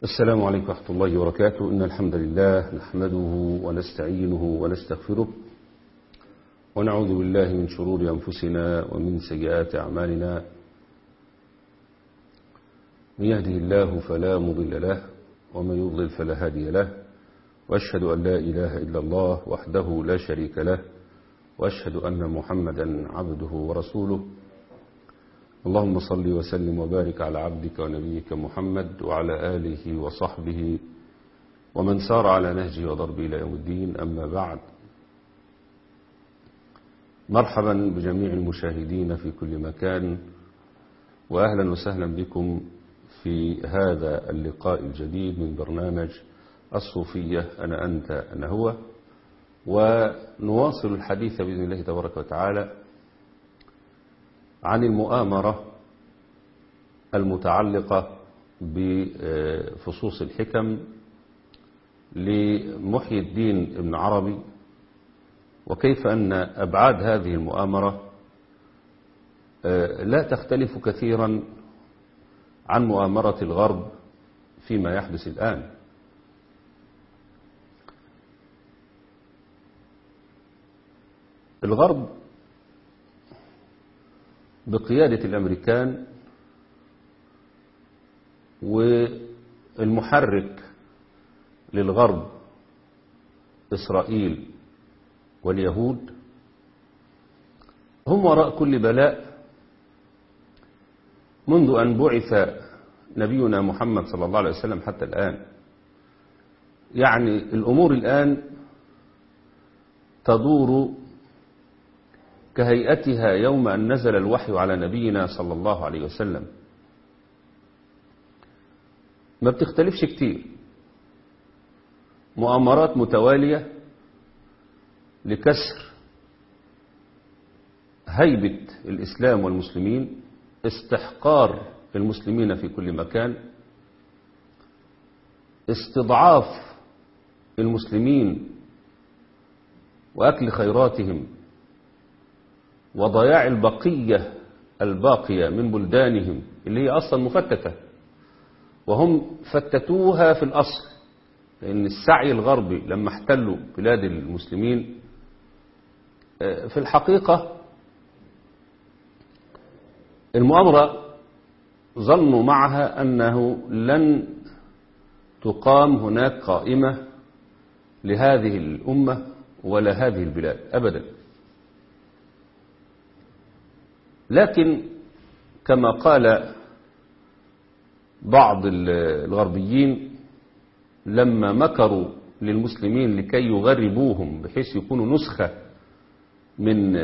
السلام عليكم ورحمة الله وبركاته إن الحمد لله نحمده ونستعينه ونستغفره ونعوذ بالله من شرور أنفسنا ومن سيئات أعمالنا من يهده الله فلا مضل له ومن يضلل فلا هادي له وأشهد أن لا إله إلا الله وحده لا شريك له وأشهد أن محمدا عبده ورسوله اللهم صل وسلم وبارك على عبدك ونبيك محمد وعلى آله وصحبه ومن سار على نهجه وضربه إلى يوم الدين أما بعد مرحبا بجميع المشاهدين في كل مكان وأهلا وسهلا بكم في هذا اللقاء الجديد من برنامج الصوفية أنا أنت أنا هو ونواصل الحديث بإذن الله تبارك وتعالى عن المؤامرة المتعلقة بفصوص الحكم لمحيي الدين ابن عربي وكيف أن أبعاد هذه المؤامرة لا تختلف كثيرا عن مؤامرة الغرب فيما يحدث الآن الغرب بقيادة الأمريكان والمحرك للغرب إسرائيل واليهود هم وراء كل بلاء منذ أن بعث نبينا محمد صلى الله عليه وسلم حتى الآن يعني الأمور الآن تدور كهيئتها يوم أن نزل الوحي على نبينا صلى الله عليه وسلم ما بتختلفش كتير مؤامرات متوالية لكسر هيبة الإسلام والمسلمين استحقار المسلمين في كل مكان استضعاف المسلمين وأكل خيراتهم وضياع البقية الباقية من بلدانهم اللي هي أصلا مفتتة وهم فتتوها في الأصل لأن السعي الغربي لما احتلوا بلاد المسلمين في الحقيقة المؤامرة ظنوا معها أنه لن تقام هناك قائمة لهذه الأمة ولا هذه البلاد أبداً لكن كما قال بعض الغربيين لما مكروا للمسلمين لكي يغربوهم بحيث يكونوا نسخة من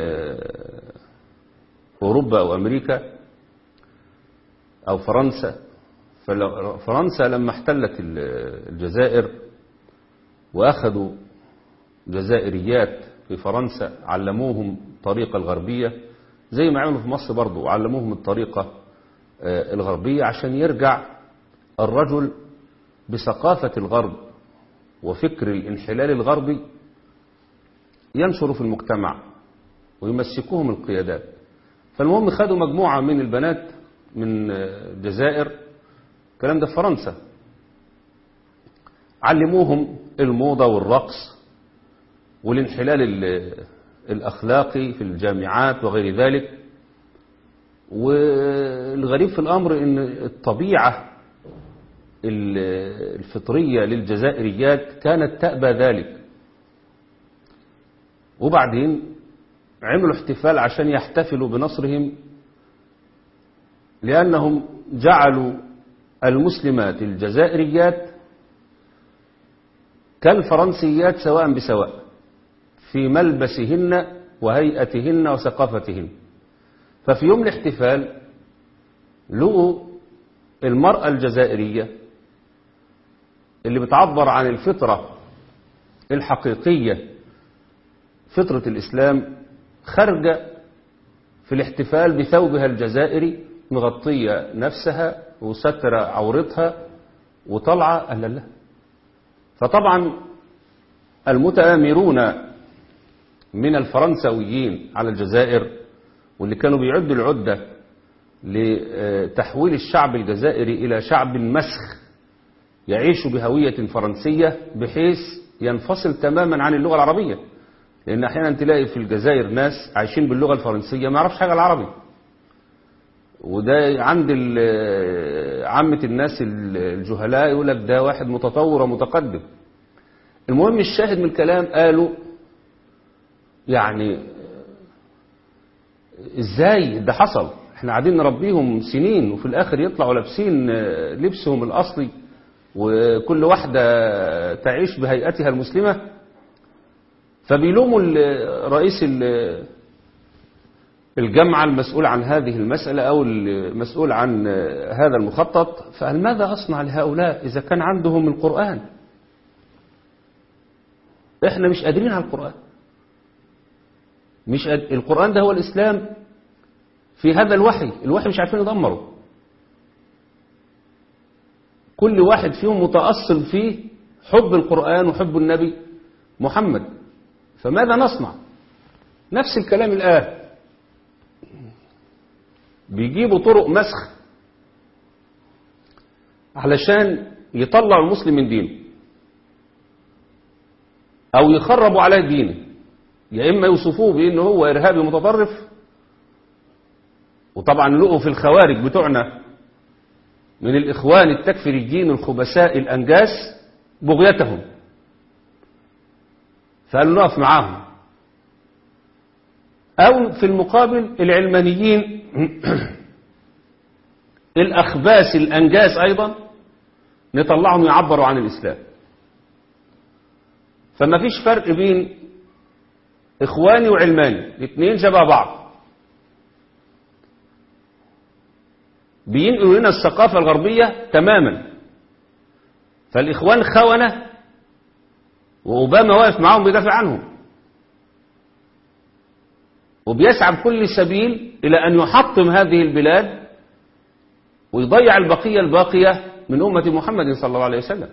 أوروبا أو أمريكا أو فرنسا فرنسا لما احتلت الجزائر وأخذوا جزائريات في فرنسا علموهم طريقة الغربية زي ما عملوا في مصر برضو وعلموهم الطريقة الغربية عشان يرجع الرجل بثقافة الغرب وفكر الانحلال الغربي ينشر في المجتمع ويمسكوهم القيادات فالمهم خدوا مجموعة من البنات من الجزائر الكلام ده في فرنسا علموهم الموضة والرقص والانحلال الأخلاقي في الجامعات وغير ذلك والغريب في الأمر أن الطبيعة الفطرية للجزائريات كانت تأبى ذلك وبعدين عملوا احتفال عشان يحتفلوا بنصرهم لأنهم جعلوا المسلمات الجزائريات كالفرنسيات سواء بسواء في ملبسهن وهيئتهن وثقافتهن ففي يوم الاحتفال لقوا المرأة الجزائرية اللي بتعبر عن الفطرة الحقيقية فطرة الإسلام خارجة في الاحتفال بثوبها الجزائري مغطية نفسها وستر عورتها وطلعة أهلا لا فطبعا المتآمرون من الفرنسويين على الجزائر واللي كانوا بيعدوا العدة لتحويل الشعب الجزائري إلى شعب مسخ يعيش بهوية فرنسية بحيث ينفصل تماما عن اللغة العربية لأن أحيانا تلاقي في الجزائر ناس عايشين باللغة الفرنسية ما يعرفش حاجة العربي وده عند ال- عامة الناس الجهلاء يقول لك ده واحد متطور ومتقدم المهم الشاهد من الكلام قالوا يعني ازاي ده حصل احنا قاعدين نربيهم سنين وفي الاخر يطلعوا لابسين لبسهم الاصلي وكل واحدة تعيش بهيئتها المسلمة فبيلوموا ال- رئيس ال- الجامعة المسؤول عن هذه المسألة أو المسؤول عن هذا المخطط فقال ماذا أصنع لهؤلاء إذا كان عندهم القرآن إحنا مش قادرين على القرآن مش قاد... القرآن ده هو الإسلام في هذا الوحي الوحي مش عارفين يدمره كل واحد فيهم متأصل في حب القرآن وحب النبي محمد فماذا نصنع نفس الكلام الآن بيجيبوا طرق مسخ علشان يطلعوا المسلم من دينه او يخربوا عليه دينه يا اما يوصفوه بانه هو ارهابي متطرف وطبعا لقوا في الخوارج بتوعنا من الاخوان التكفيريين الخبثاء الانجاس بغيتهم فقالوا نقف معاهم او في المقابل العلمانيين الأخباس الأنجاس أيضا نطلعهم يعبروا عن الإسلام فما فيش فرق بين إخواني وعلماني الاثنين شبه بعض بينقلوا لنا الثقافة الغربية تماما فالإخوان خونة وأوباما واقف معاهم بيدافع عنهم وبيسعى بكل سبيل إلى أن يحطم هذه البلاد ويضيع البقية الباقية من أمة محمد صلى الله عليه وسلم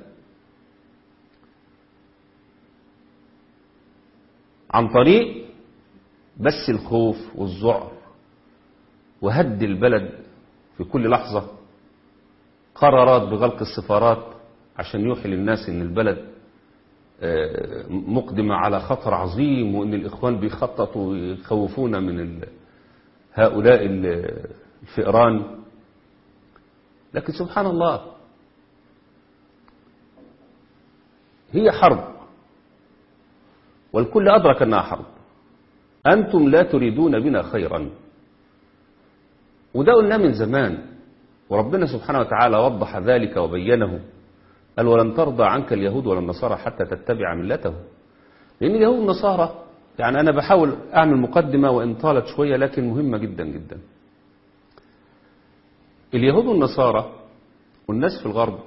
عن طريق بس الخوف والذعر وهد البلد في كل لحظة قرارات بغلق السفارات عشان يوحي للناس ان البلد مقدمة على خطر عظيم وان الاخوان بيخططوا ويخوفونا من ال... هؤلاء الفئران لكن سبحان الله هي حرب والكل أدرك أنها حرب أنتم لا تريدون بنا خيرا وده قلنا من زمان وربنا سبحانه وتعالى وضح ذلك وبينه قال ولن ترضى عنك اليهود ولا النصارى حتى تتبع ملتهم لأن اليهود والنصارى يعني أنا بحاول أعمل مقدمة وإن طالت شوية لكن مهمة جدا جدا اليهود والنصارى والناس في الغرب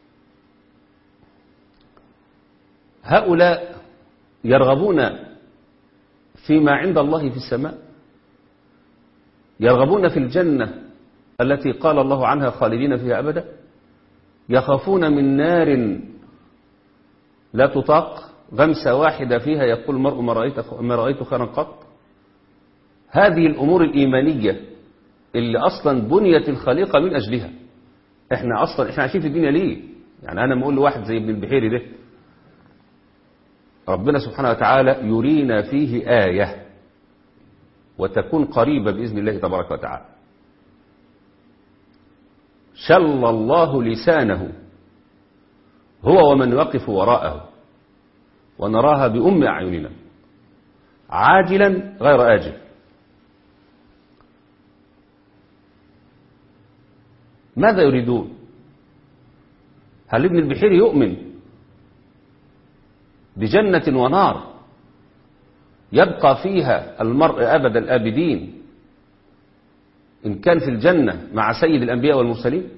هؤلاء يرغبون فيما عند الله في السماء يرغبون في الجنة التي قال الله عنها خالدين فيها أبدا يخافون من نار لا تطاق غمسة واحدة فيها يقول المرء ما رأيت, ما رأيت خيرا قط هذه الأمور الإيمانية اللي أصلا بنيت الخليقة من أجلها احنا أصلا احنا عايشين في الدنيا ليه يعني أنا بقول لواحد زي ابن البحيري ده ربنا سبحانه وتعالى يرينا فيه آية وتكون قريبة بإذن الله تبارك وتعالى شل الله لسانه هو ومن يقف وراءه ونراها بأم أعيننا عاجلا غير آجل ماذا يريدون هل ابن البحير يؤمن بجنة ونار يبقى فيها المرء أبد الآبدين إن كان في الجنة مع سيد الأنبياء والمرسلين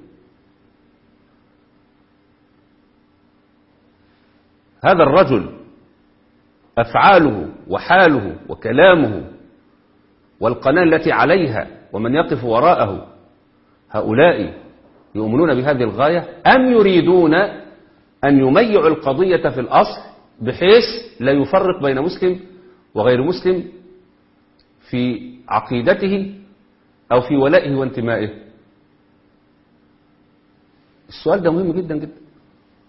هذا الرجل أفعاله وحاله وكلامه والقناة التي عليها ومن يقف وراءه هؤلاء يؤمنون بهذه الغاية أم يريدون أن يميعوا القضية في الأصل بحيث لا يفرق بين مسلم وغير مسلم في عقيدته أو في ولائه وانتمائه السؤال ده مهم جدا جدا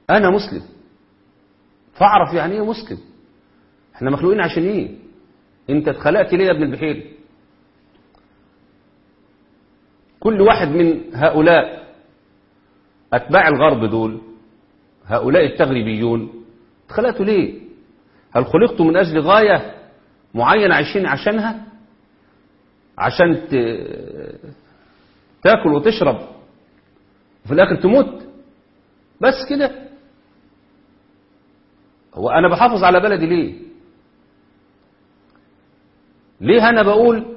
أنا مسلم فاعرف يعني إيه مسلم احنا مخلوقين عشان إيه أنت اتخلقت ليه يا ابن البحيري كل واحد من هؤلاء أتباع الغرب دول هؤلاء التغريبيون اتخلقتوا ليه هل خلقتوا من أجل غاية معينة عايشين عشانها عشان ت... تاكل وتشرب وفي الآخر تموت بس كده هو أنا بحافظ على بلدي ليه ليه أنا بقول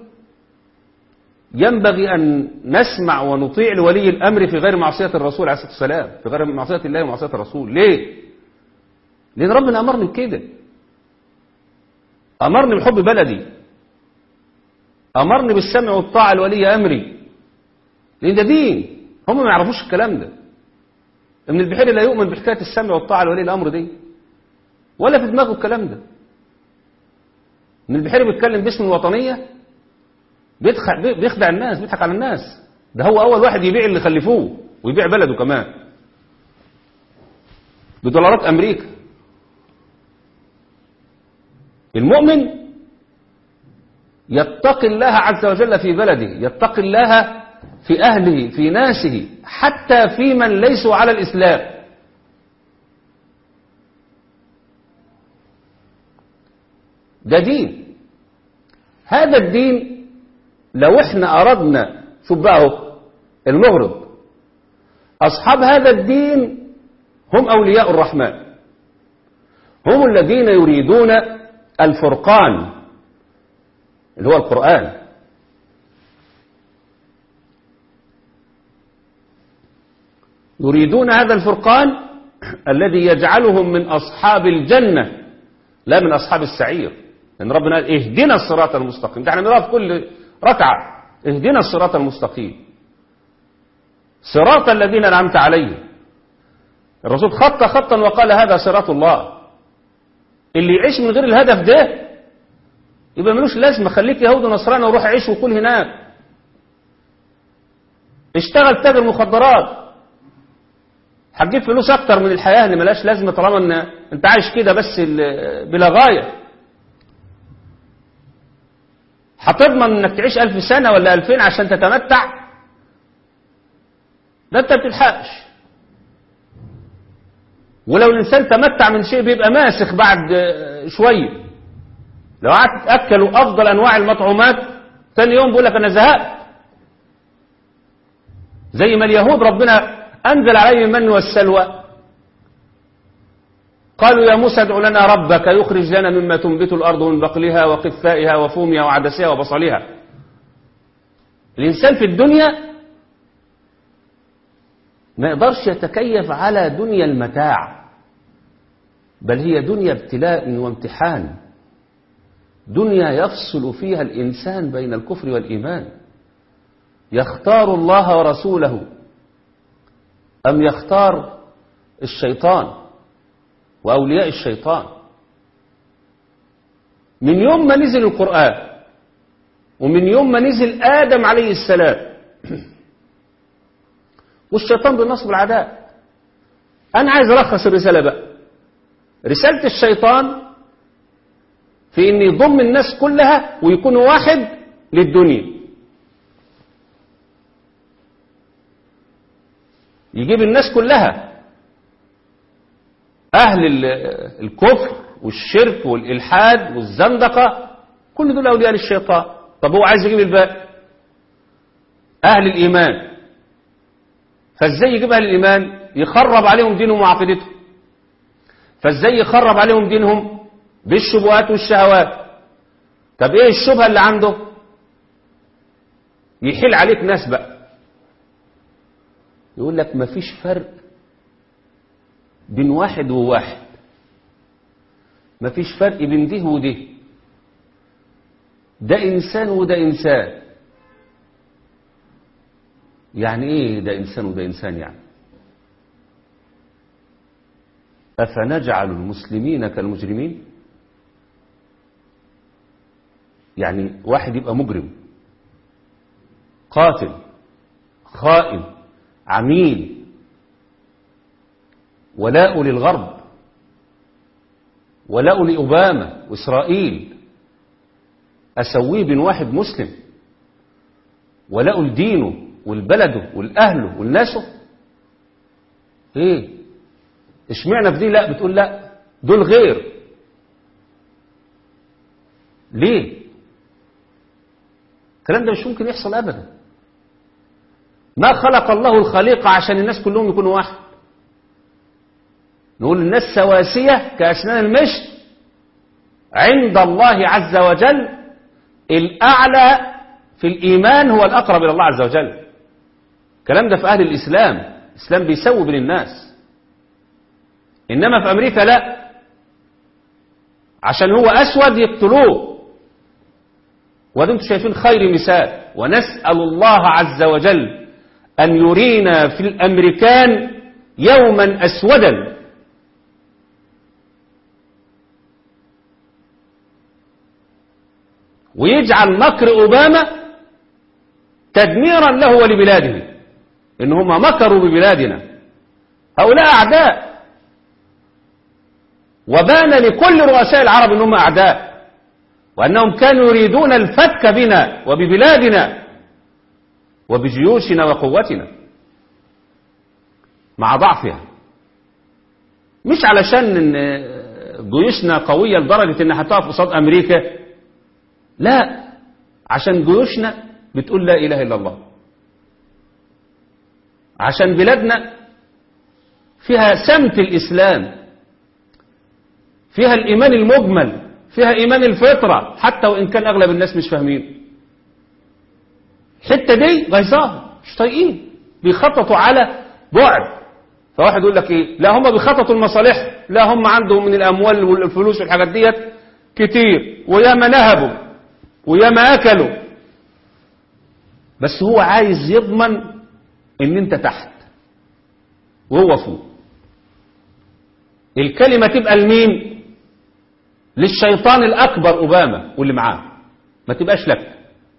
ينبغي أن نسمع ونطيع لولي الأمر في غير معصية الرسول عليه الصلاة والسلام في غير معصية الله ومعصية الرسول ليه لأن ربنا أمرني بكده أمرني بحب بلدي أمرني بالسمع والطاعة لولي أمري لأن ده دين هم ما يعرفوش الكلام ده ابن البحيري لا يؤمن بحكاية السمع والطاعة لولي الأمر دي ولا في دماغه الكلام ده ابن البحيري بيتكلم باسم الوطنية بيدخع بيخدع الناس بيضحك على الناس ده هو أول واحد يبيع اللي خلفوه ويبيع بلده كمان بدولارات أمريكا المؤمن يتقي الله عز وجل في بلده يتقي الله في أهله في ناسه حتى في من ليسوا على الإسلام ده دين هذا الدين لو احنا أردنا شوف بقى اهو المغرب أصحاب هذا الدين هم أولياء الرحمن هم الذين يريدون الفرقان اللي هو القرآن يريدون هذا الفرقان الذي يجعلهم من أصحاب الجنة لا من أصحاب السعير لأن ربنا قال اهدنا الصراط المستقيم ده احنا بنقرأ في كل ركعة اهدنا الصراط المستقيم صراط الذين أنعمت عليهم الرسول خط خطا وقال هذا صراط الله اللي يعيش من غير الهدف ده يبقى ملوش لازمه خليك يهود ونصراني وروح عيش وكل هناك اشتغل تاجر مخدرات هتجيب فلوس اكتر من الحياه اللي ملاش لازمه طالما ان انت عايش كده بس بلا غايه هتضمن انك تعيش ألف سنة ولا ألفين عشان تتمتع ده انت بتلحقش ولو الإنسان تمتع من شيء بيبقى ماسخ بعد شوية لو قعدت تأكلوا أفضل أنواع المطعومات تاني يوم بيقول لك أنا زهقت زي ما اليهود ربنا أنزل عليهم المن والسلوى قالوا يا موسى ادع لنا ربك يخرج لنا مما تنبت الأرض من بقلها وقثائها وفومها وعدسها وبصلها الإنسان في الدنيا ما يقدرش يتكيف على دنيا المتاع بل هي دنيا ابتلاء وامتحان دنيا يفصل فيها الإنسان بين الكفر والإيمان يختار الله ورسوله أم يختار الشيطان وأولياء الشيطان من يوم ما نزل القرآن ومن يوم ما نزل آدم عليه السلام والشيطان بالنصب العداء أنا عايز ألخص الرسالة بقى رسالة الشيطان في أن يضم الناس كلها ويكون واحد للدنيا يجيب الناس كلها أهل الكفر والشرك والإلحاد والزندقة كل دول أولياء للشيطان طب هو عايز يجيب الباقي أهل الإيمان فازاي يجيب أهل الإيمان يخرب عليهم دينهم وعقيدتهم فازاي يخرب عليهم دينهم بالشبهات والشهوات طب ايه الشبهة اللي عنده يحيل عليك ناس بقى يقول لك مفيش فرق بين واحد وواحد مفيش فرق بين ده وده ده إنسان وده إنسان يعني إيه ده إنسان وده إنسان يعني أفنجعل المسلمين كالمجرمين يعني واحد يبقى مجرم قاتل خائن عميل ولاء للغرب ولاء لأوباما وإسرائيل أسويه بين واحد مسلم ولاء لدينه والبلده والأهله والناسه ايه اشمعنا في دي لا بتقول لا دول غير ليه الكلام ده مش ممكن يحصل ابدا ما خلق الله الخليقة عشان الناس كلهم يكونوا واحد نقول الناس سواسية كأسنان المشط عند الله عز وجل الأعلى في الإيمان هو الأقرب إلى الله عز وجل الكلام ده في أهل الإسلام الإسلام بيسوي بين الناس إنما في أمريكا لا عشان هو أسود يقتلوه وده انتم شايفين خير مثال ونسأل الله عز وجل أن يرينا في الأمريكان يوما أسودا ويجعل مكر أوباما تدميرا له ولبلاده إن هم مكروا ببلادنا هؤلاء أعداء وبان لكل رؤساء العرب أنهم أعداء وأنهم كانوا يريدون الفتك بنا وببلادنا وبجيوشنا وقوتنا مع ضعفها مش علشان ان جيوشنا قوية لدرجة انها هتقف قصاد امريكا لا عشان جيوشنا بتقول لا اله الا الله عشان بلادنا فيها سمت الاسلام فيها الايمان المجمل فيها ايمان الفطرة حتى وان كان اغلب الناس مش فاهمين الحته دي غيظاهم مش طايقين بيخططوا على بعد فواحد يقول لك ايه لا هم بيخططوا المصالح لا هم عندهم من الاموال والفلوس والحاجات ديت كتير وياما نهبوا وياما اكلوا بس هو عايز يضمن ان انت تحت وهو فوق الكلمة تبقى لمين للشيطان الاكبر اوباما واللي معاه ما تبقاش لك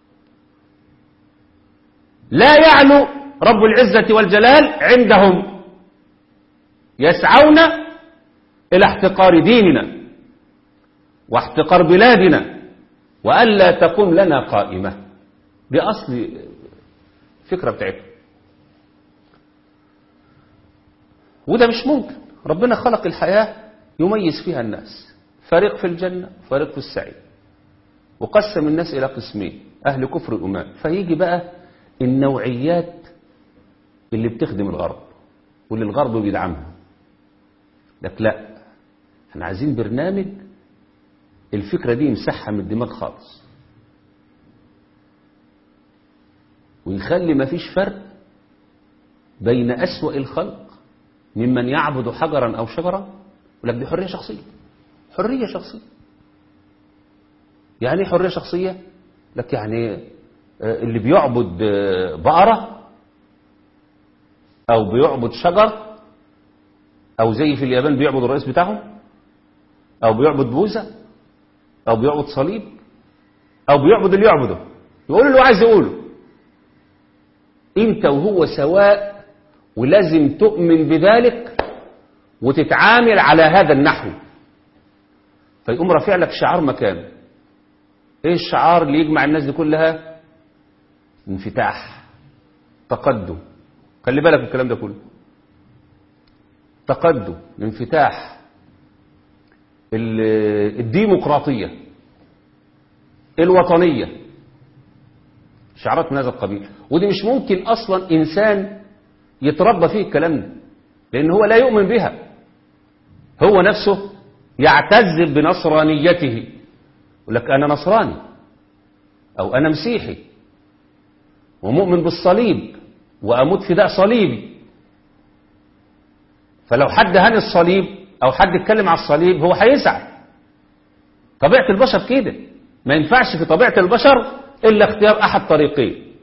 لا يعلو رب العزة والجلال عندهم يسعون إلى احتقار ديننا واحتقار بلادنا وألا تقوم لنا قائمة دي أصل الفكرة بتاعتهم وده مش ممكن ربنا خلق الحياة يميز فيها الناس فريق في الجنة فريق في السعيد وقسم الناس إلى قسمين أهل كفر الأمام فيجي بقى النوعيات اللي بتخدم الغرب واللي الغرب بيدعمها لك لا احنا عايزين برنامج الفكرة دي يمسحها من الدماغ خالص ويخلي ما فيش فرق بين أسوأ الخلق ممن يعبد حجرا أو شجرا ولك دي حرية شخصية حرية شخصية يعني ايه حرية شخصية لك يعني اللي بيعبد بقرة أو بيعبد شجر أو زي في اليابان بيعبد الرئيس بتاعهم أو بيعبد بوزة أو بيعبد صليب أو بيعبد اللي يعبده يقول اللي هو عايز يقوله أنت وهو سواء ولازم تؤمن بذلك وتتعامل على هذا النحو فيقوم رافع لك شعار مكانه ايه الشعار اللي يجمع الناس دي كلها انفتاح تقدم خلي بالك من الكلام ده كله تقدم الانفتاح الديمقراطية الوطنية شعارات من هذا القبيل ودي مش ممكن أصلا إنسان يتربى فيه الكلام ده لأن هو لا يؤمن بها هو نفسه يعتز بنصرانيته يقول لك أنا نصراني أو أنا مسيحي ومؤمن بالصليب وأموت فداء صليبي فلو حد هان الصليب أو حد اتكلم على الصليب هو هيزعل طبيعة البشر كده ما ينفعش في طبيعة البشر إلا اختيار أحد طريقين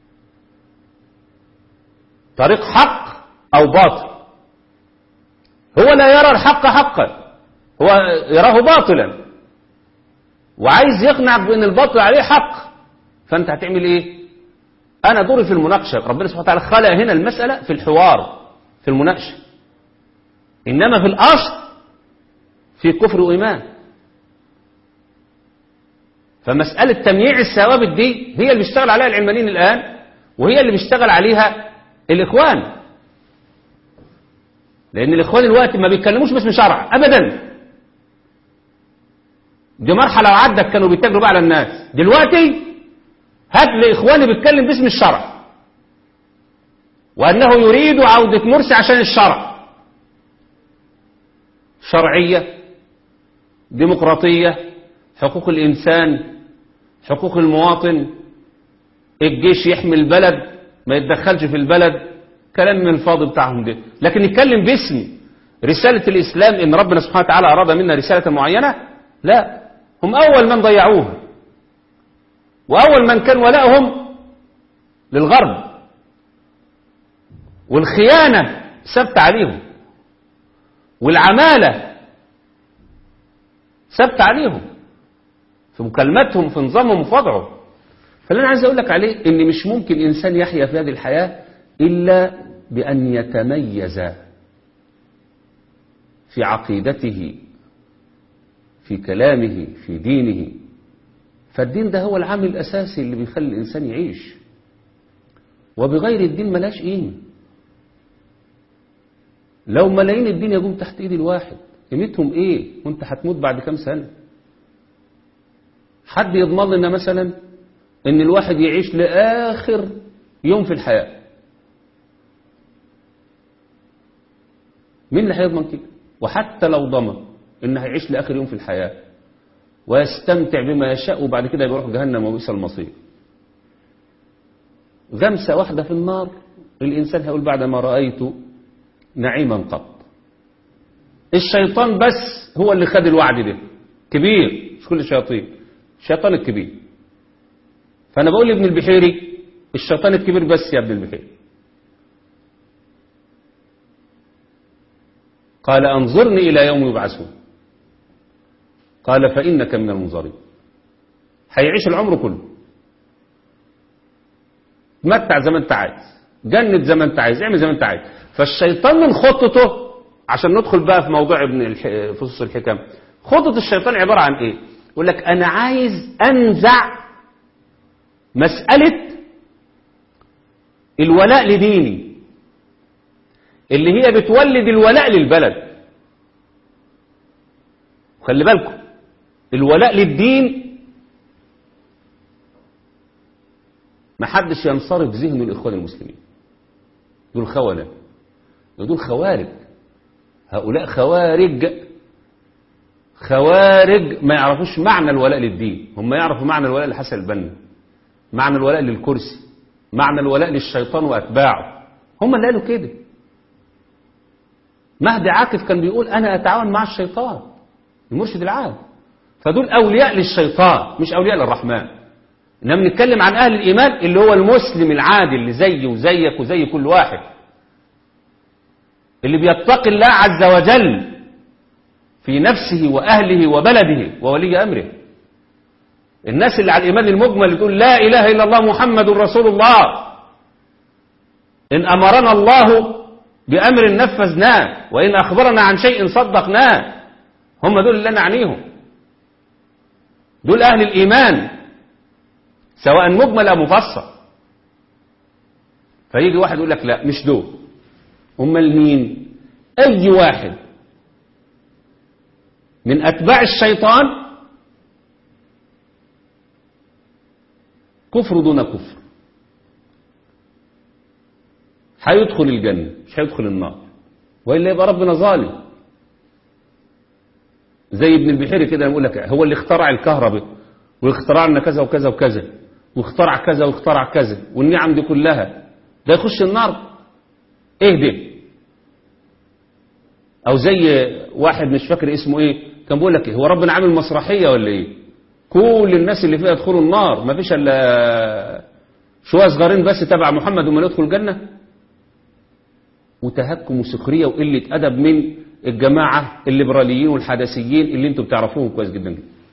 طريق حق أو باطل هو لا يرى الحق حقا هو يراه باطلا وعايز يقنعك بأن الباطل عليه حق فأنت هتعمل إيه أنا دوري في المناقشة ربنا سبحانه وتعالى خلق هنا المسألة في الحوار في المناقشة إنما في الأصل في كفر وإيمان فمسألة تمييع الثوابت دي هي اللي بيشتغل عليها العلمانيين الآن وهي اللي بيشتغل عليها الإخوان لأن الإخوان الوقت ما بيتكلموش باسم شرع أبدا دي مرحلة وعدت كانوا بيتاجروا بقى على الناس دلوقتي هات لي إخواني بيتكلم باسم الشرع وأنه يريد عودة مرسي عشان الشرع شرعية ديمقراطية حقوق الإنسان حقوق المواطن الجيش يحمي البلد ما يتدخلش في البلد كلام من الفاضي بتاعهم ده لكن يتكلم باسم رسالة الإسلام إن ربنا سبحانه وتعالى أراد منا رسالة معينة لا هم أول من ضيعوها وأول من كان ولائهم للغرب والخيانة ثبت عليهم والعمالة ثبت عليهم في مكالماتهم في نظامهم وفي وضعه فاللي أنا عايز أقول لك عليه إن مش ممكن إنسان يحيا في هذه الحياة إلا بأن يتميز في عقيدته في كلامه في دينه فالدين ده هو العامل الأساسي اللي بيخلي الإنسان يعيش وبغير الدين ملاش قيمة لو ملايين الدين يقوم تحت ايد الواحد قيمتهم ايه وانت هتموت بعد كام سنة حد يضمن لنا مثلا ان الواحد يعيش لآخر يوم في الحياة مين اللي هيضمن كده وحتى لو ضمن ان هيعيش لآخر يوم في الحياة ويستمتع بما يشاء وبعد كده يروح جهنم وبئس المصير غمسة واحدة في النار الإنسان هيقول بعد ما رأيت نعيما قط الشيطان بس هو اللي خد الوعد ده كبير مش كل الشياطين الشيطان الكبير فأنا بقول لابن البحيري الشيطان الكبير بس يا ابن البحيري قال أنظرني إلى يوم يبعثون قال فإنك من المنظرين هيعيش العمر كله تمتع زي ما انت عايز جند زي ما انت عايز اعمل زي ما انت عايز فالشيطان من خطته عشان ندخل بقى في موضوع ابن الح... فصوص الحكم خطة الشيطان عبارة عن ايه يقول لك انا عايز انزع مسألة الولاء لديني اللي هي بتولد الولاء للبلد خلي بالكم الولاء للدين ما حدش ينصرف ذهنه الإخوان المسلمين دول خونة دول خوارج هؤلاء خوارج خوارج ما يعرفوش معنى الولاء للدين هم يعرفوا معنى الولاء لحسن البنا معنى الولاء للكرسي معنى الولاء للشيطان وأتباعه هم اللي قالوا كده مهدي عاكف كان بيقول أنا أتعاون مع الشيطان المرشد العام فدول أولياء للشيطان مش أولياء للرحمن إنما بنتكلم عن أهل الإيمان اللي هو المسلم العادي اللي زيي وزيك وزي كل واحد اللي بيتقي الله عز وجل في نفسه وأهله وبلده وولي أمره الناس اللي على الإيمان المجمل اللي تقول لا إله إلا الله محمد رسول الله إن أمرنا الله بأمر نفذناه وإن أخبرنا عن شيء صدقناه هم دول اللي أنا أعنيهم دول أهل الإيمان سواء مجمل أو مفصل فيجي واحد يقول لك لا مش دول امال مين أي واحد من أتباع الشيطان كفر دون كفر هيدخل الجنة مش هيدخل النار وإلا يبقى ربنا ظالم زي ابن البحيري كده يقول لك هو اللي اخترع الكهرباء واخترع لنا كذا وكذا وكذا واخترع كذا واخترع كذا والنعم دي كلها ده يخش النار ايه ده او زي واحد مش فاكر اسمه ايه كان بيقول لك ايه هو ربنا عامل مسرحيه ولا ايه كل الناس اللي فيها يدخلوا النار ما فيش الا شويه صغيرين بس تبع محمد وما يدخل الجنه وتهكم وسخريه وقله ادب من الجماعه الليبراليين والحداثيين اللي انتم بتعرفوهم كويس جدا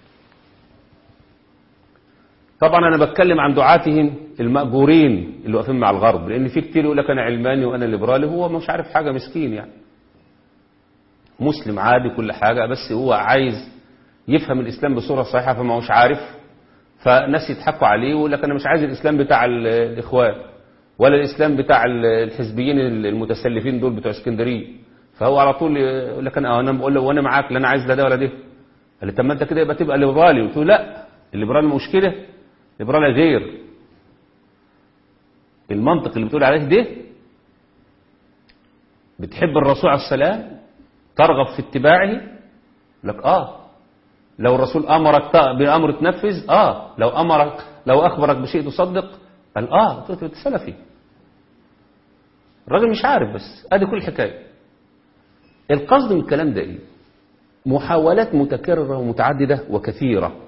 طبعا انا بتكلم عن دعاتهم المأجورين اللي واقفين مع الغرب لان في كتير يقول لك انا علماني وانا ليبرالي هو مش عارف حاجه مسكين يعني مسلم عادي كل حاجة بس هو عايز يفهم الإسلام بصورة صحيحة فما هوش عارف فناس يضحكوا عليه ويقول لك أنا مش عايز الإسلام بتاع ال- الإخوان ولا الإسلام بتاع ال- الحزبيين المتسلفين دول بتوع اسكندرية فهو على طول يقول لك أنا أنا بقول له وأنا معاك لا أنا عايز لا ده ولا ده قال لي طب ما أنت كده يبقى تبقى ليبرالي قلت له لا الليبرالي مش كده الليبرالي غير المنطق اللي بتقول عليه ده بتحب الرسول عليه السلام ترغب في اتباعه لك اه لو الرسول امرك ت- بامر تنفذ اه لو امرك لو اخبرك بشيء تصدق قال اه قلت له أنت سلفي الراجل مش عارف بس ادي كل الحكايه القصد من الكلام ده ايه محاولات متكرره ومتعدده وكثيره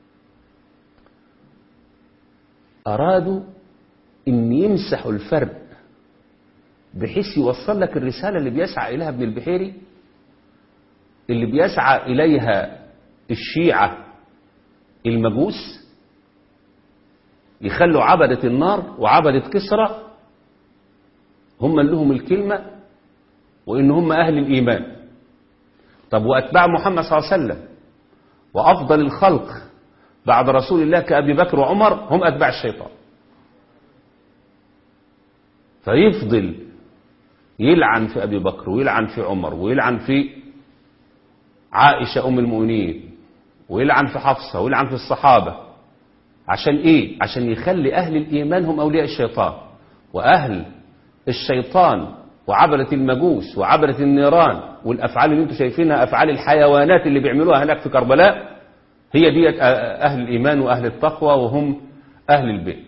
ارادوا ان يمسحوا الفرق بحيث يوصل لك الرسالة اللي بيسعى إليها ابن البحيري اللي بيسعى إليها الشيعة المجوس يخلوا عبدة النار وعبدة كسرى هم اللي لهم الكلمة وإن هم أهل الإيمان طب وأتباع محمد صلى الله عليه وسلم وأفضل الخلق بعد رسول الله كأبي بكر وعمر هم أتباع الشيطان فيفضل يلعن في أبي بكر ويلعن في عمر ويلعن في عائشة أم المؤمنين ويلعن في حفصة ويلعن في الصحابة عشان إيه؟ عشان يخلي أهل الإيمان هم أولياء الشيطان وأهل الشيطان وعبرة المجوس وعبرة النيران والأفعال اللي انتم شايفينها أفعال الحيوانات اللي بيعملوها هناك في كربلاء هي دي أهل الإيمان وأهل التقوى وهم أهل البيت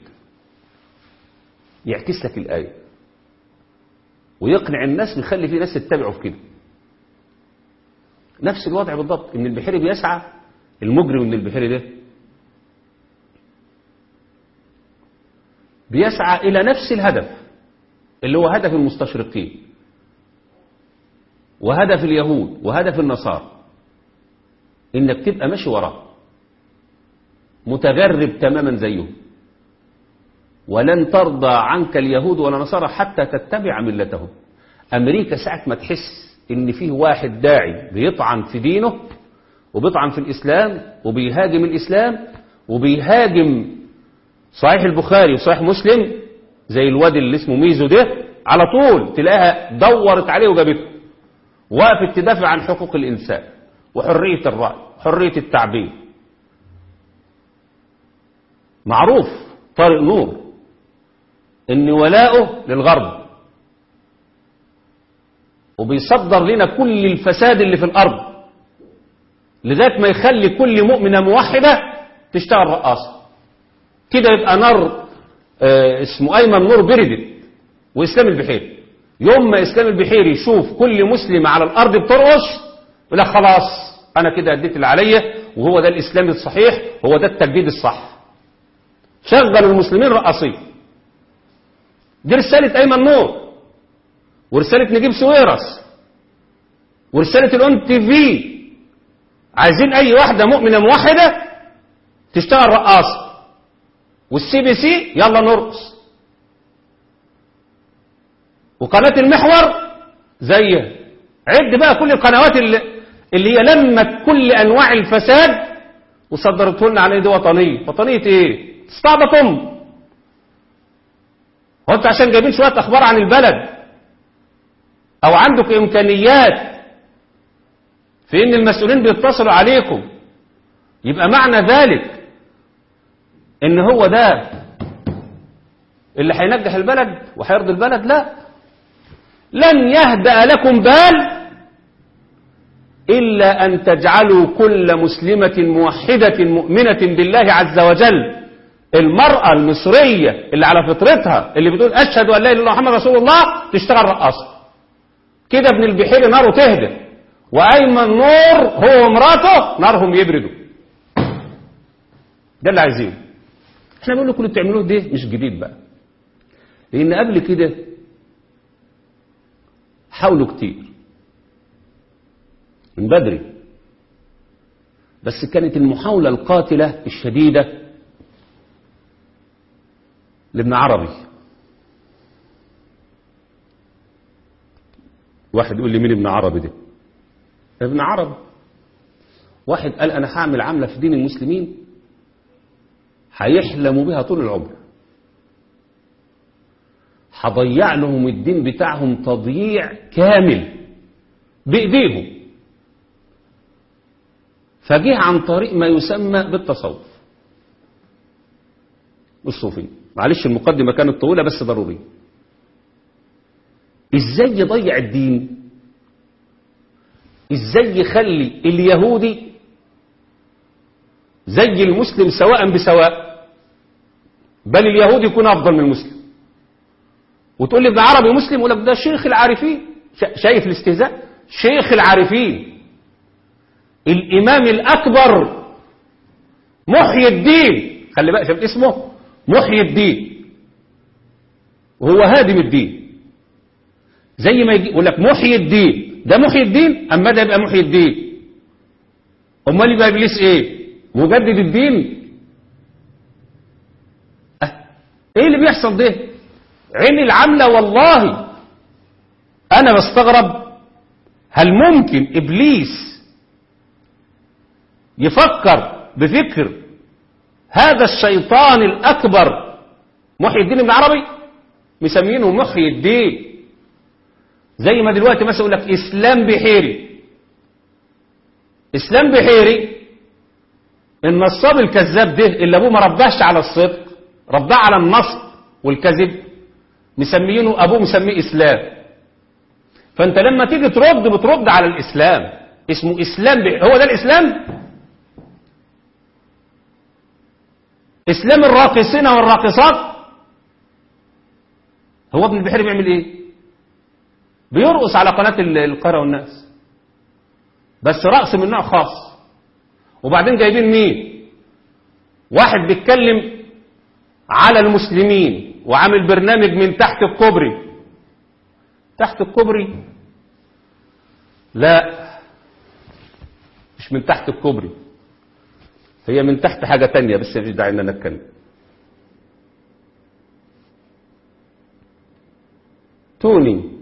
يعكس لك الآية ويقنع الناس ويخلي في ناس تتبعه في كده نفس الوضع بالضبط ان البحيري بيسعى المجرم من البحيري ده بيسعى الى نفس الهدف اللي هو هدف المستشرقين وهدف اليهود وهدف النصارى انك تبقى ماشي وراه متغرب تماما زيهم ولن ترضى عنك اليهود ولا نصارى حتى تتبع ملتهم أمريكا ساعة ما تحس إن فيه واحد داعي بيطعن في دينه وبيطعن في الإسلام وبيهاجم الإسلام وبيهاجم صحيح البخاري وصحيح مسلم زي الواد اللي اسمه ميزو ده على طول تلاقيها دورت عليه وجابته وقفت تدافع عن حقوق الإنسان وحرية الرأي حرية التعبير معروف طارق نور ان ولاؤه للغرب وبيصدر لنا كل الفساد اللي في الارض لغايه ما يخلي كل مؤمنه موحده تشتغل رقاصه كده يبقى نار آه اسمه ايمن نور بردت واسلام البحيري يوم ما اسلام البحيري يشوف كل مسلمه على الارض بترقص يقول لك خلاص انا كده اديت اللي عليا وهو ده الاسلام الصحيح هو ده التجديد الصح شغل المسلمين رقاصين دي رسالة أيمن نور ورسالة نجيب سويرس ورسالة الأون تي في عايزين أي واحدة مؤمنة موحدة تشتغل رقاصة والسي بي سي يلا نرقص وقناة المحور زيها عد بقى كل القنوات اللي, اللي هي لمت كل أنواع الفساد وصدرته لنا على ايدي وطنية وطنية ايه استعبطهم هو انت عشان جايبين شوية اخبار عن البلد او عندك امكانيات في ان المسؤولين بيتصلوا عليكم يبقى معنى ذلك ان هو ده اللي هينجح البلد وهيرضي البلد لا لن يهدأ لكم بال إلا أن تجعلوا كل مسلمة موحدة مؤمنة بالله عز وجل المرأة المصرية اللي على فطرتها اللي بتقول أشهد أن لا إله إلا الله محمد رسول الله تشتغل رقاصة كده ابن البحيري ناره تهدى وأيمن نور هو ومراته نارهم يبردوا ده اللي عايزينه احنا بنقول لكم اللي بتعملوه ده مش جديد بقى لأن قبل كده حاولوا كتير من بدري بس كانت المحاولة القاتلة الشديدة لابن عربي واحد يقول لي مين ابن عربي ده ابن عرب واحد قال أنا هعمل عملة في دين المسلمين هيحلموا بها طول العمر هضيع لهم الدين بتاعهم تضييع كامل بإيديهم فجه عن طريق ما يسمى بالتصوف الصوفي معلش المقدمة كانت طويلة بس ضروري ازاي يضيع الدين ازاي يخلي اليهودي زي المسلم سواء بسواء بل اليهودي يكون افضل من المسلم وتقول لي ابن عربي مسلم يقول لك ده شيخ العارفين شايف الاستهزاء شيخ العارفين الامام الاكبر محيي الدين خلي بقى شوف اسمه محيي الدين وهو هادم الدين زي ما يجي يقول لك محيي الدين ده محيي الدين اما ده يبقى محيي الدين امال يبقى ابليس ايه مجدد الدين أه. ايه اللي بيحصل ده عين العملة والله انا بستغرب هل ممكن ابليس يفكر بفكر هذا الشيطان الاكبر محيي الدين ابن عربي مسمينه محيي الدين زي ما دلوقتي مثلا يقول لك اسلام بحيري اسلام بحيري النصاب الكذاب ده اللي ابوه ما رباش على الصدق رباه على النصب والكذب مسميينه ابوه مسميه اسلام فانت لما تيجي ترد بترد على الاسلام اسمه اسلام بحيري. هو ده الاسلام اسلام الراقصين والراقصات هو ابن البحيري بيعمل ايه بيرقص على قناة القارة والناس بس رقص من نوع خاص وبعدين جايبين مين واحد بيتكلم على المسلمين وعامل برنامج من تحت الكوبري تحت الكوبري لا مش من تحت الكوبري هي من تحت حاجة تانية بس مفيش داعي ان انا اتكلم توني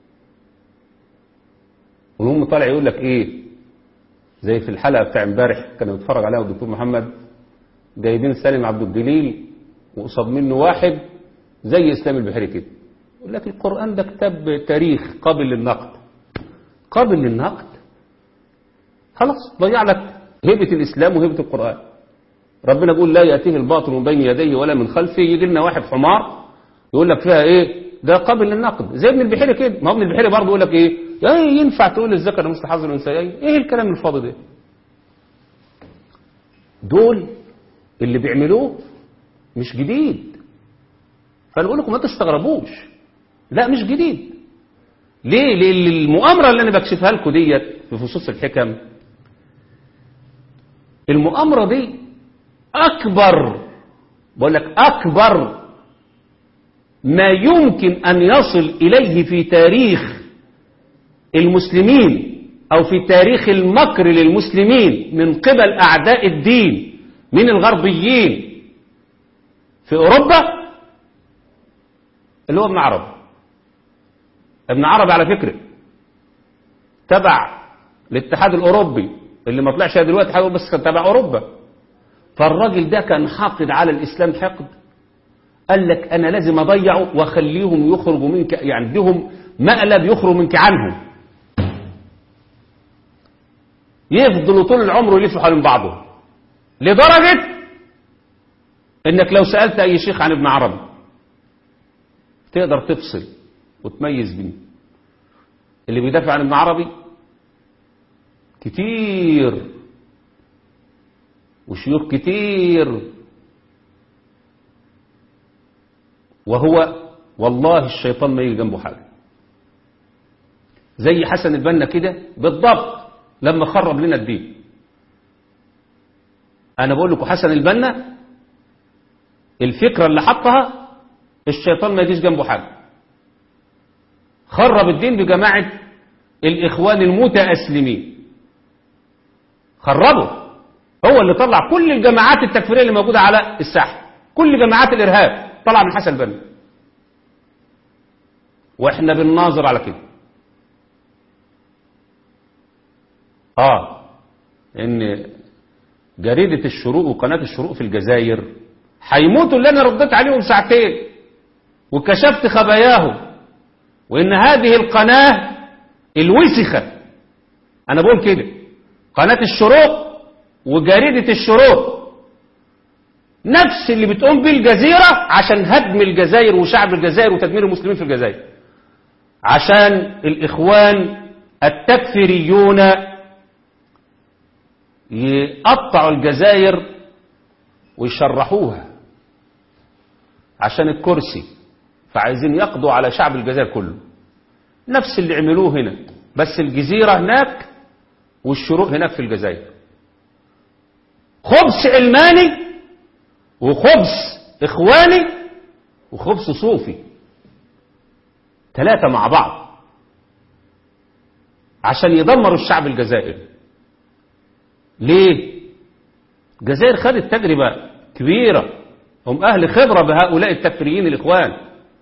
والهم طالع يقول لك ايه زي في الحلقة بتاع امبارح كان بيتفرج عليها الدكتور محمد جايبين سالم عبد الجليل وقصاد منه واحد زي اسلام البحيري كده يقول لك القرآن ده كتاب تاريخ قابل للنقد قابل للنقد خلاص ضيع لك هيبة الإسلام وهيبة القرآن ربنا يقول لا يأتيه الباطل من بين يديه ولا من خلفه يجي لنا واحد حمار يقول لك فيها ايه ده قابل للنقد زي ابن البحيري كده ما ابن البحيري برضه يقول لك ايه ايه ينفع تقول للذكر مثل حظ الانثيين ايه الكلام الفاضي ده دول اللي بيعملوه مش جديد فنقول لكم ما تستغربوش لا مش جديد ليه لان المؤامره اللي انا بكشفها لكم ديت في فصوص الحكم المؤامره دي اكبر بقول لك اكبر ما يمكن ان يصل اليه في تاريخ المسلمين او في تاريخ المكر للمسلمين من قبل اعداء الدين من الغربيين في اوروبا اللي هو ابن عرب ابن عرب على فكرة تبع الاتحاد الاوروبي اللي ما طلعش دلوقتي حاجه بس كان تبع اوروبا فالراجل ده كان حاقد على الاسلام حقد قال لك انا لازم اضيعه واخليهم يخرجوا منك يعني اديهم مقلب يخرج منك عنهم يفضلوا طول العمر يلفوا حوالين بعضهم لدرجة انك لو سألت اي شيخ عن ابن عربي تقدر تفصل وتميز بين اللي بيدافع عن ابن عربي كتير وشيوخ كتير وهو والله الشيطان ما يجي جنبه حاجة زي حسن البنا كده بالضبط لما خرب لنا الدين انا بقول لكم حسن البنا الفكرة اللي حطها الشيطان ما يجيش جنبه حاجة خرب الدين بجماعة الإخوان المتأسلمين خربوا هو اللي طلع كل الجماعات التكفيرية اللي موجودة على الساحة كل جماعات الإرهاب طلع من حسن البنا واحنا بنناظر على كده اه ان جريدة الشروق وقناة الشروق في الجزائر هيموتوا اللي انا رديت عليهم ساعتين وكشفت خباياهم وان هذه القناة الوسخة انا بقول كده قناة الشروق وجريدة الشروق نفس اللي بتقوم به الجزيرة عشان هدم الجزائر وشعب الجزائر وتدمير المسلمين في الجزائر عشان الإخوان التكفيريون يقطعوا الجزائر ويشرحوها عشان الكرسي فعايزين يقضوا على شعب الجزائر كله نفس اللي عملوه هنا بس الجزيرة هناك والشروق هناك في الجزائر خبز علماني وخبز إخواني وخبز صوفي ثلاثة مع بعض عشان يدمروا الشعب الجزائري ليه الجزائر خدت تجربة كبيرة هم أهل خبرة بهؤلاء التكفيريين الإخوان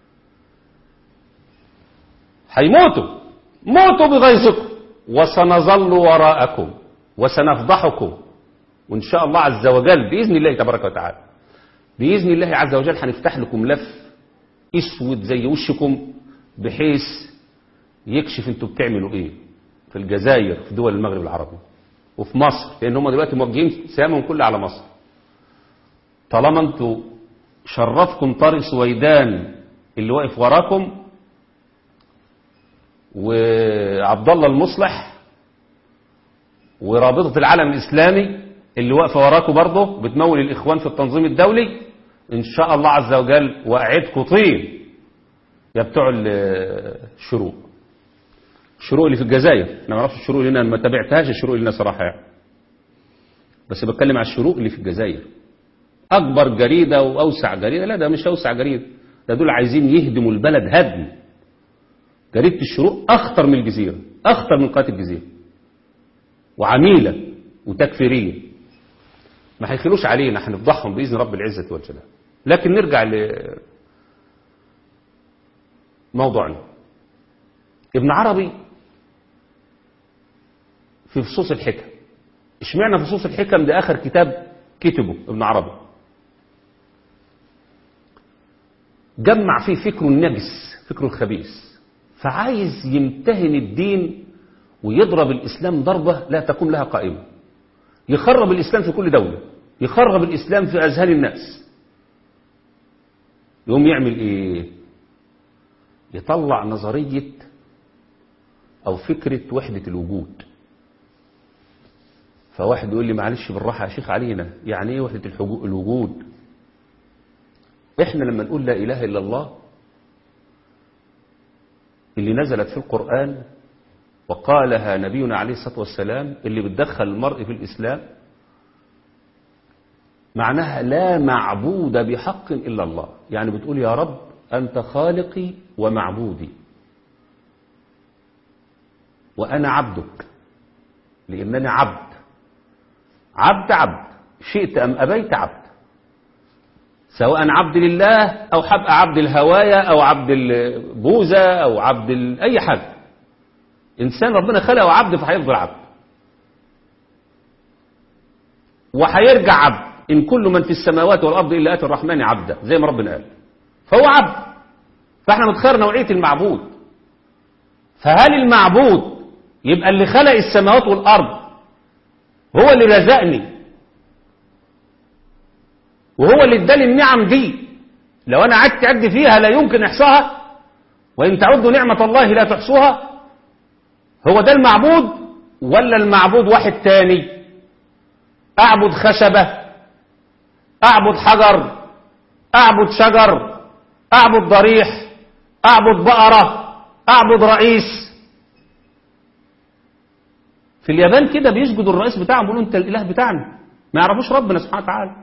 هيموتوا موتوا بغيظكم وسنظل وراءكم وسنفضحكم وإن شاء الله عز وجل بإذن الله تبارك وتعالى بإذن الله عز وجل هنفتح لكم ملف اسود زي وشكم بحيث يكشف انتوا بتعملوا ايه في الجزائر في دول المغرب العربي وفي مصر لان هم دلوقتي موجهين سهامهم كله على مصر طالما انتوا شرفكم طارق سويدان اللي واقف وراكم وعبد الله المصلح ورابطة العالم الإسلامي اللي واقفة وراكم برضه بتمول الإخوان في التنظيم الدولي إن شاء الله عز وجل وأعدكم طين يا بتوع الشروق الشروق اللي في الجزائر انا ما اعرفش الشروق اللي هنا ما تابعتهاش الشروق اللي هنا صراحه يعني بس بتكلم على الشروق اللي في الجزائر اكبر جريده واوسع جريده لا ده مش اوسع جريده ده دول عايزين يهدموا البلد هدم جريده الشروق اخطر من الجزيره اخطر من قناه الجزيره وعميله وتكفيريه ما هيخلوش علينا هنفضحهم باذن رب العزه والجلال لكن نرجع ل موضوعنا ابن عربي في فصوص الحكم اشمعنى فصوص الحكم ده اخر كتاب كتبه ابن عربي جمع فيه فكره النجس فكره الخبيث فعايز يمتهن الدين ويضرب الإسلام ضربة لا تكون لها قائمة يخرب الإسلام في كل دولة يخرب الإسلام في أذهان الناس يقوم يعمل إيه يطلع نظرية أو فكرة وحدة الوجود فواحد يقول لي معلش بالراحة يا شيخ علينا يعني ايه وحدة الوجود احنا لما نقول لا إله إلا الله اللي نزلت في القرآن وقالها نبينا عليه الصلاة والسلام اللي بتدخل المرء في الإسلام معناها لا معبود بحق إلا الله يعني بتقول يا رب أنت خالقي ومعبودي وأنا عبدك لأنني عبد عبد عبد شئت أم أبيت عبد سواء عبد لله أو حبقى عبد الهواية أو عبد البوزة أو عبد ال... أي حاجة إنسان ربنا خلقه عبد فهيفضل عبد وهيرجع عبد إن كل من في السماوات والأرض إلا آتي الرحمن عبدا زي ما ربنا قال فهو عبد فاحنا متخير نوعية المعبود فهل المعبود يبقى اللي خلق السماوات والأرض هو اللي رزقني وهو اللي اداني النعم دي لو انا قعدت اعد فيها لا يمكن احصاها وان تعدوا نعمة الله لا تحصوها هو ده المعبود ولا المعبود واحد تاني اعبد خشبة اعبد حجر اعبد شجر اعبد ضريح اعبد بقرة اعبد رئيس في اليابان كده بيسجدوا الرئيس بتاعهم بيقولوا انت الاله بتاعنا ما يعرفوش ربنا سبحانه وتعالى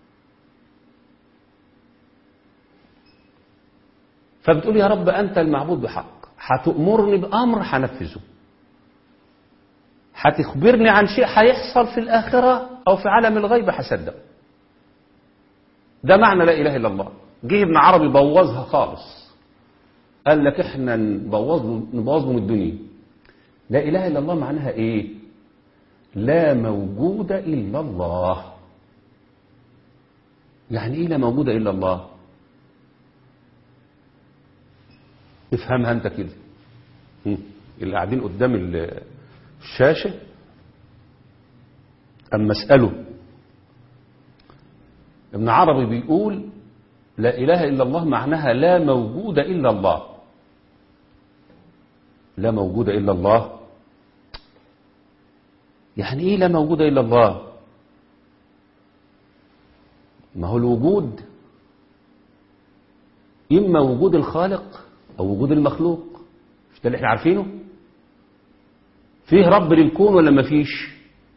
فبتقول يا رب انت المعبود بحق هتأمرني بأمر هنفذه هتخبرني عن شيء هيحصل في الآخرة أو في عالم الغيب هصدقه ده معنى لا إله إلا الله جه ابن عربي بوظها خالص قال لك احنا نبوظ نبوظ لهم الدنيا لا إله إلا الله معناها إيه لا موجود إلا الله يعني إيه لا موجود إلا الله افهمها أنت كده هم. اللي قاعدين قدام ال- الشاشة أما اسأله ابن عربي بيقول لا إله إلا الله معناها لا موجود إلا الله لا موجود إلا الله يعني إيه لا موجود إلا الله ما هو الوجود إما وجود الخالق أو وجود المخلوق مش ده اللي احنا عارفينه فيه رب للكون ولا ما فيش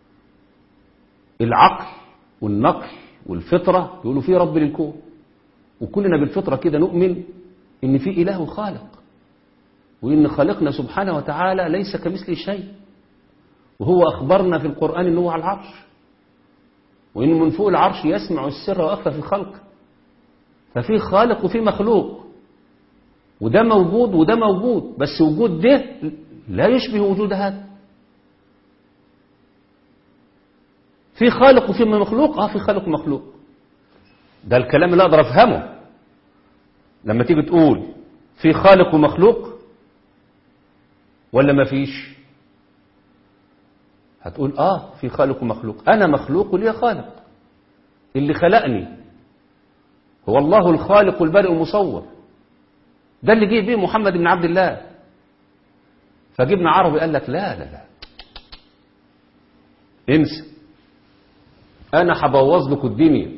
العقل والنقل والفطرة يقولوا فيه رب للكون وكلنا بالفطرة كده نؤمن إن في إله خالق وإن خالقنا سبحانه وتعالى ليس كمثله شيء وهو أخبرنا في القرآن أنه على العرش وإن من فوق العرش يسمع السر وأخفى في الخلق ففي خالق وفي مخلوق وده موجود وده موجود بس وجود ده لا يشبه وجود هذا في خالق وفي مخلوق اه في خالق ومخلوق ده الكلام اللي اقدر افهمه لما تيجي تقول في خالق ومخلوق ولا ما فيش هتقول اه في خالق ومخلوق انا مخلوق ولي خالق اللي خلقني هو الله الخالق البارئ المصور ده اللي جه بيه محمد بن عبد الله فجبنا عربي قال لك لا لا لا انسى انا هبوظ لكم الدنيا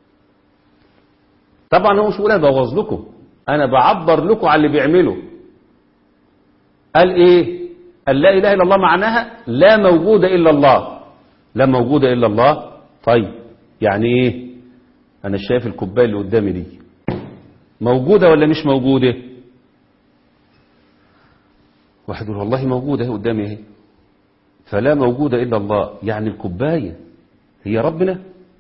طبعا هو مش بيقول انا بوظ لكم انا بعبر لكم على اللي بيعمله قال ايه قال لا اله الا الله معناها لا موجود الا الله لا موجود الا الله طيب يعني ايه انا شايف الكوبايه اللي قدامي دي موجوده ولا مش موجوده واحد يقول والله موجوده اهي قدامي اهي فلا موجود الا الله يعني الكوبايه هي ربنا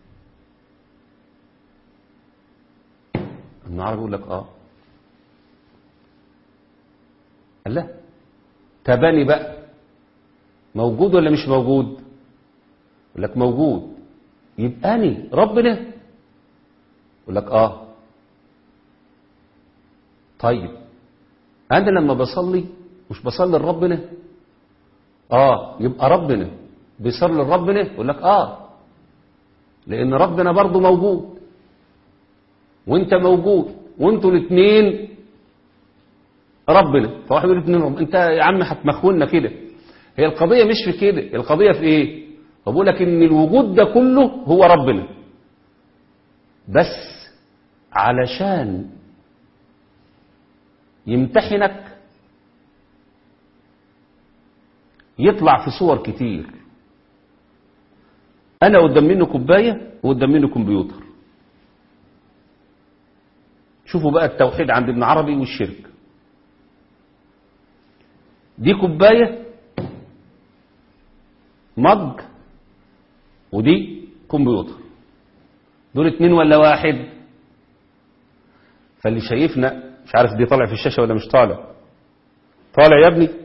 ابن عربي يقول لك اه قال لا تباني بقى موجود ولا مش موجود يقول لك موجود يبقى أني ربنا يقول لك اه طيب انا لما بصلي مش بصلي لربنا اه يبقى ربنا بيصلي لربنا يقول لك اه لان ربنا برضه موجود وانت موجود وانتوا الاثنين ربنا فواحد يقول الاثنين رب. انت يا عم هتمخولنا كده هي القضيه مش في كده القضيه في ايه بقول لك ان الوجود ده كله هو ربنا بس علشان يمتحنك يطلع في صور كتير انا قدام منه كوبايه وقدام منه كمبيوتر شوفوا بقى التوحيد عند ابن عربي والشرك دي كوبايه مج ودي كمبيوتر دول اتنين ولا واحد فاللي شايفنا مش عارف دي طالع في الشاشة ولا مش طالع طالع يا ابني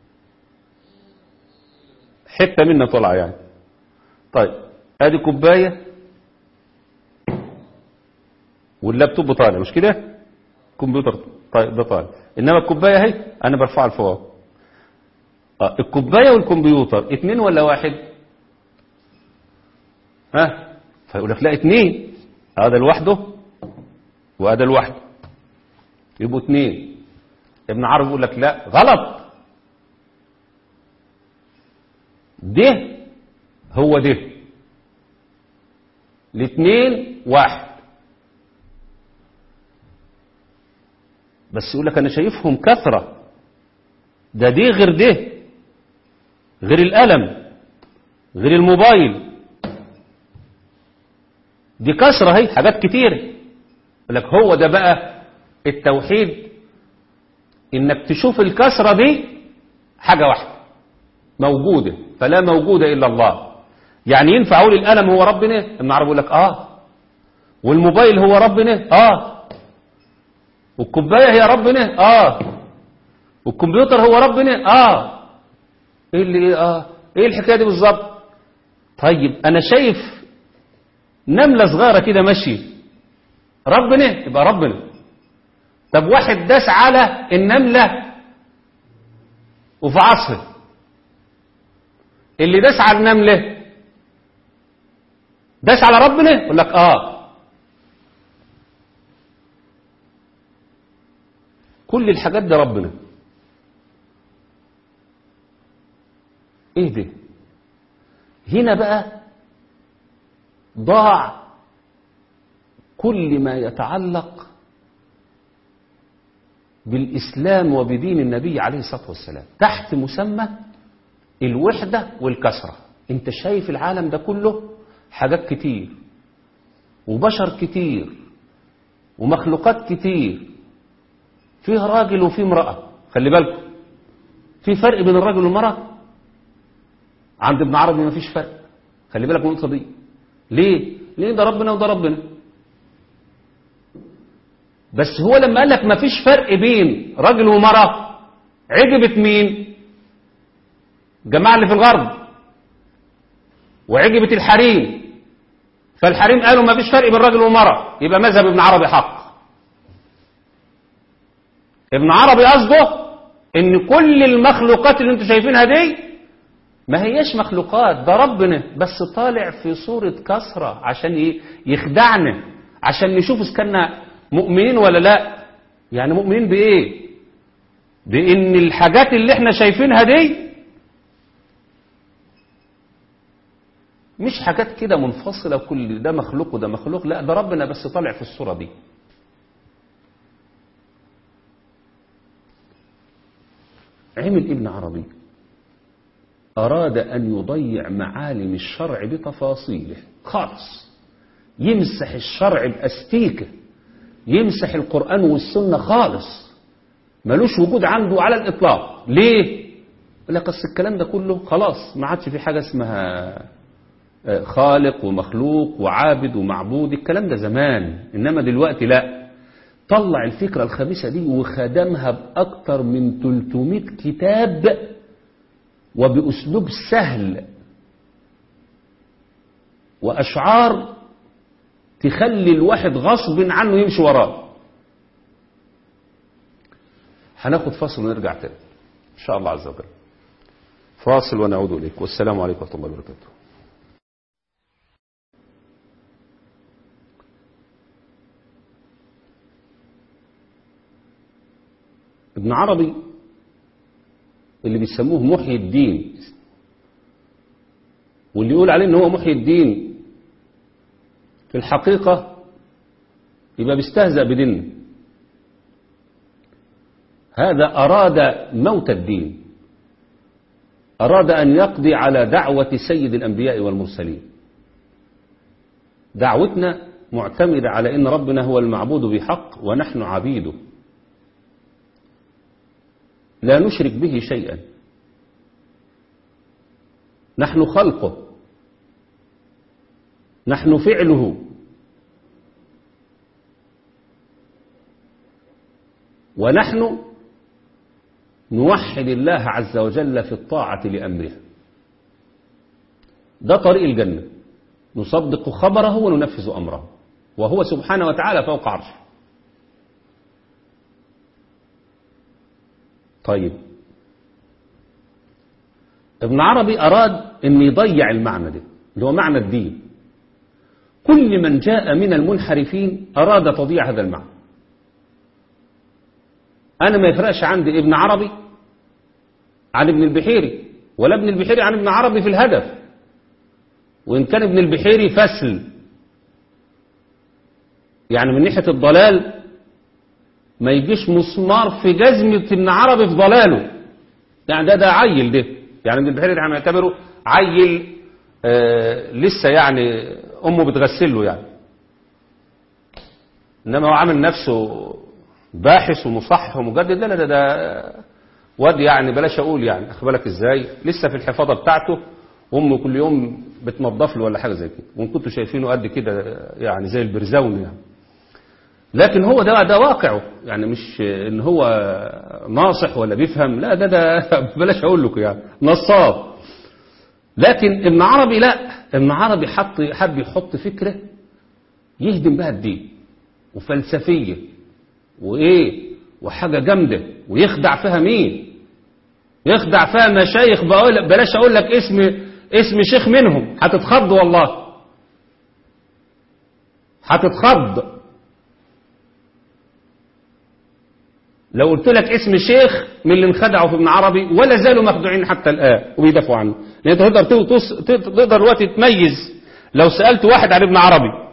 حتة منا طالعة يعني طيب ادي كوباية واللابتوب طالع مش كده كمبيوتر طيب ده طالع انما الكوباية اهي انا برفعها لفوق آه الكوباية والكمبيوتر اتنين ولا واحد ها فيقول لك لا اتنين هذا لوحده وهذا لوحده يبقوا اتنين ابن عربي يقول لك لا غلط ده هو ده الاثنين واحد بس يقول لك انا شايفهم كثرة ده دي غير ده غير القلم غير الموبايل دي كسرة هي حاجات كتير يقول لك هو ده بقى التوحيد انك تشوف الكسرة دي حاجة واحدة موجودة فلا موجودة إلا الله يعني ينفع أقول القلم هو ربنا ابن عربي يقول لك آه والموبايل هو ربنا آه والكوباية هي ربنا آه والكمبيوتر هو ربنا آه إيه اللي إيه آه إيه الحكاية دي بالظبط طيب أنا شايف نملة صغيرة كده ماشية ربنا يبقى ربنا طب واحد داس على النملة وفي عصر اللي داس على النملة داس على ربنا يقول لك اه كل الحاجات دي ربنا ايه ده هنا بقى ضاع كل ما يتعلق بالإسلام وبدين النبي عليه الصلاة والسلام تحت مسمى الوحدة والكسرة انت شايف العالم ده كله حاجات كتير وبشر كتير ومخلوقات كتير فيه راجل وفيه امرأة خلي بالكم في فرق بين الراجل والمرأة عند ابن عربي ما فيش فرق خلي بالك من النقطة دي ليه؟ ليه ده ربنا وده ربنا بس هو لما قال لك ما فيش فرق بين راجل ومرأة عجبت مين الجماعة اللي في الغرب وعجبت الحريم فالحريم قالوا ما فيش فرق بين راجل ومرأة يبقى مذهب ابن عربي حق ابن عربي قصده ان كل المخلوقات اللي انتم شايفينها دي ما هيش مخلوقات ده ربنا بس طالع في صورة كسرة عشان ايه يخدعنا عشان نشوف اذا كنا مؤمنين ولا لا يعني مؤمنين بايه بان الحاجات اللي احنا شايفينها دي مش حاجات كده منفصلة وكل ده مخلوق وده مخلوق لا ده ربنا بس طالع في الصورة دي عمل ابن عربي أراد أن يضيع معالم الشرع بتفاصيله خالص يمسح الشرع بأستيكه يمسح القرآن والسنة خالص ملوش وجود عنده على الإطلاق ليه؟ يقول لك أصل الكلام ده كله خلاص ما عادش في حاجة اسمها خالق ومخلوق وعابد ومعبود الكلام ده زمان إنما دلوقتي لا طلع الفكرة الخبيثة دي وخدمها بأكتر من 300 كتاب وبأسلوب سهل وأشعار تخلي الواحد غصب عنه يمشي وراه هناخد فاصل ونرجع تاني إن شاء الله عز وجل فاصل ونعود إليك والسلام عليكم ورحمة الله وبركاته ابن عربي اللي بيسموه محيي الدين واللي يقول عليه ان هو محيي الدين في الحقيقة يبقى بيستهزأ بديننا هذا أراد موت الدين أراد أن يقضي على دعوة سيد الأنبياء والمرسلين دعوتنا معتمدة على أن ربنا هو المعبود بحق ونحن عبيده لا نشرك به شيئا نحن خلقه نحن فعله ونحن نوحد الله عز وجل في الطاعة لأمره ده طريق الجنة نصدق خبره وننفذ أمره وهو سبحانه وتعالى فوق عرشه طيب ابن عربي أراد أن يضيع المعنى ده اللي هو معنى الدين كل من جاء من المنحرفين أراد تضييع هذا المعنى أنا ما يفرقش عندي ابن عربي عن ابن البحيري ولا ابن البحيري عن ابن عربي في الهدف وإن كان ابن البحيري فسل يعني من ناحية الضلال ما يجيش مسمار في جزمة ابن عربي في ضلاله يعني ده ده عيل ده يعني ابن البحيري ده هنعتبره عيل آه لسه يعني أمه بتغسل له يعني إنما هو عامل نفسه باحث ومصحح ومجدد لا لا ده, ده واد يعني بلاش أقول يعني أخد بالك إزاي لسه في الحفاظة بتاعته أمه كل يوم بتنظف له ولا حاجة زي كده وإن كنتوا شايفينه قد كده يعني زي البرزاون يعني لكن هو ده ده واقعه يعني مش ان هو ناصح ولا بيفهم لا ده ده بلاش اقول لكم يعني نصاب لكن ابن عربي لا ابن عربي حط حب يحط فكرة يهدم بها الدين وفلسفية وإيه وحاجة جامدة ويخدع فيها مين يخدع فيها مشايخ بقول بلاش أقول لك اسم اسم شيخ منهم هتتخض والله هتتخض لو قلت لك اسم شيخ من اللي انخدعوا في ابن عربي ولا زالوا مخدوعين حتى الآن وبيدافعوا عنه لأن انت تقدر توص- تقدر دلوقتي تميز لو سألت واحد عن ابن عربي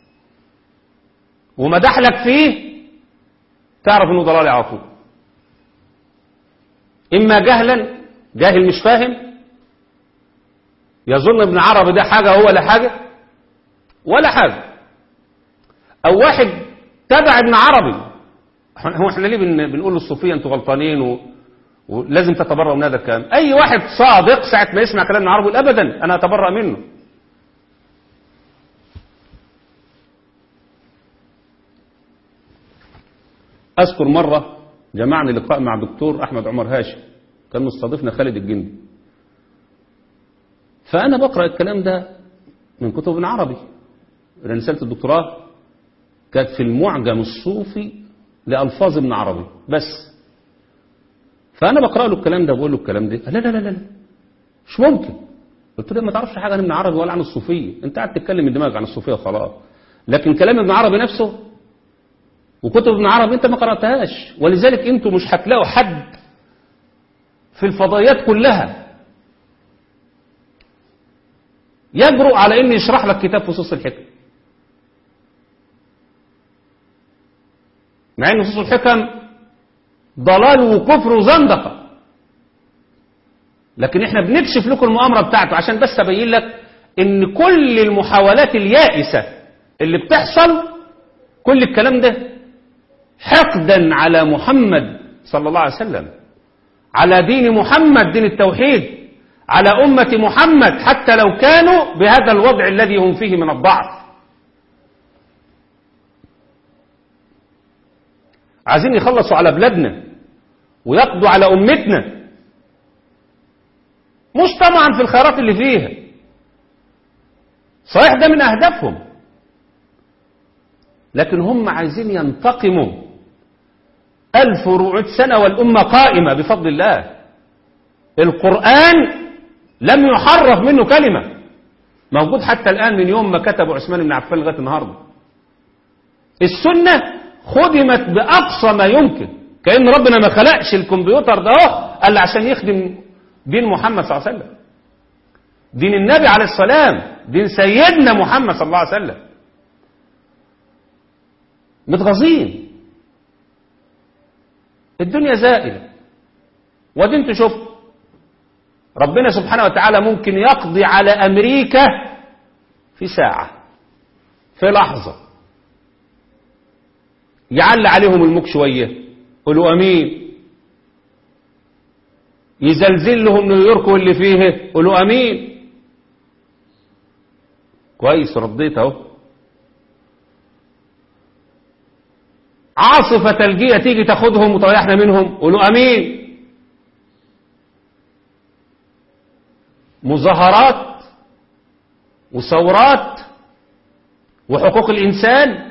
ومدح لك فيه تعرف انه ضلالي على طول اما جهلا جاهل مش فاهم يظن ابن عربي ده حاجة هو لا حاجة ولا حاجة او واحد تبع ابن عربي هو احنا ليه بن- بنقول للصوفية انتوا غلطانين و... ولازم تتبرأوا من هذا الكلام اي واحد صادق ساعة ما يسمع كلام ابن عربي يقول ابدا انا اتبرأ منه أذكر مرة جمعنا لقاء مع دكتور أحمد عمر هاشم كان مستضيفنا خالد الجندي فأنا بقرأ الكلام ده من كتب ابن عربي رسالة الدكتوراه كانت في المعجم الصوفي لألفاظ ابن عربي بس فأنا بقرأ له الكلام ده بقول له الكلام ده لا لا لا لا مش ممكن قلت له ما تعرفش حاجة عن ابن عربي ولا عن الصوفية انت قاعد تتكلم من دماغك عن الصوفية وخلاص لكن كلام ابن عربي نفسه وكتب ابن عربي انت ما قرأتهاش ولذلك انتوا مش هتلاقوا حد في الفضائيات كلها يجرؤ على ان يشرح لك كتاب فصوص الحكم مع ان فصوص الحكم ضلال وكفر وزندقة لكن احنا بنكشف لكم المؤامرة بتاعته عشان بس ابين لك ان كل المحاولات اليائسة اللي بتحصل كل الكلام ده حقدا على محمد صلى الله عليه وسلم على دين محمد دين التوحيد على أمة محمد حتى لو كانوا بهذا الوضع الذي هم فيه من الضعف عايزين يخلصوا على بلادنا ويقضوا على أمتنا مش طمعا في الخيرات اللي فيها صحيح ده من أهدافهم لكن هم عايزين ينتقموا ألف وربعمائة سنة والأمة قائمة بفضل الله القرآن لم يحرف منه كلمة موجود حتى الآن من يوم ما كتبوا عثمان بن عفان لغاية النهاردة السنة خدمت بأقصى ما يمكن كأن ربنا ما خلقش الكمبيوتر ده اهو الا عشان يخدم دين محمد صلى الله عليه وسلم دين النبي عليه السلام دين سيدنا محمد صلى الله عليه وسلم متغاظين الدنيا زائلة ودي انتوا شفتوا ربنا سبحانه وتعالى ممكن يقضي على أمريكا في ساعة في لحظة يعلى عليهم الموك شوية قولوا أمين يزلزل لهم نيويورك واللي فيه قولوا أمين كويس رديت اهو عاصفة ثلجية تيجي تاخدهم وتريحنا منهم قولوا أمين مظاهرات وثورات وحقوق الإنسان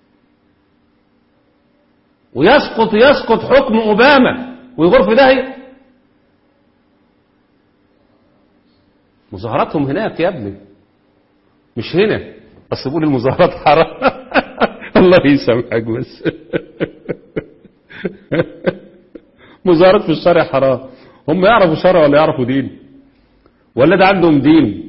ويسقط يسقط حكم أوباما ويغور في داهية مظاهراتهم هناك يا ابني مش هنا بس بقول المظاهرات حرام الله يسامحك بس مظاهرات في الشارع حرام هم يعرفوا شرع ولا يعرفوا دين ولا ده عندهم دين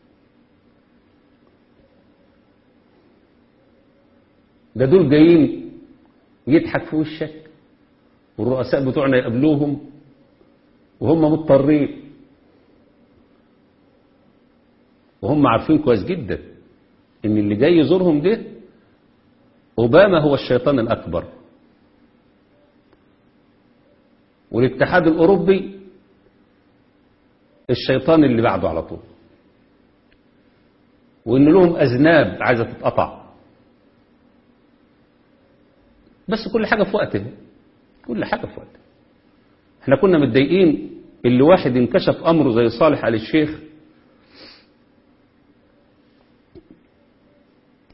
ده دول جايين يضحك في وشك والرؤساء بتوعنا يقابلوهم وهم مضطرين وهم عارفين كويس جدا ان اللي جاي يزورهم ده اوباما هو الشيطان الاكبر والاتحاد الاوروبي الشيطان اللي بعده على طول وان لهم اذناب عايزه تتقطع بس كل حاجه في وقتها كل حاجه في وقتها احنا كنا متضايقين اللي واحد انكشف امره زي صالح آل الشيخ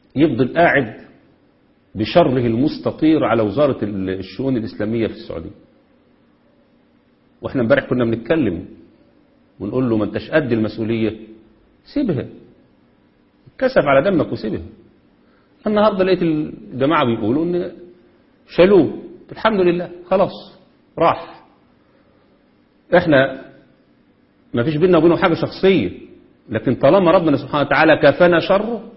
يفضل قاعد بشره المستطير على وزارة الشؤون الإسلامية في السعودية واحنا امبارح كنا بنتكلم ونقول له ما انتش قد المسؤولية سيبها كسف على دمك وسيبها النهاردة لقيت الجماعة بيقولوا ان شالوه الحمد لله خلاص راح احنا ما فيش بيننا وبينه حاجة شخصية لكن طالما ربنا سبحانه وتعالى كفانا شره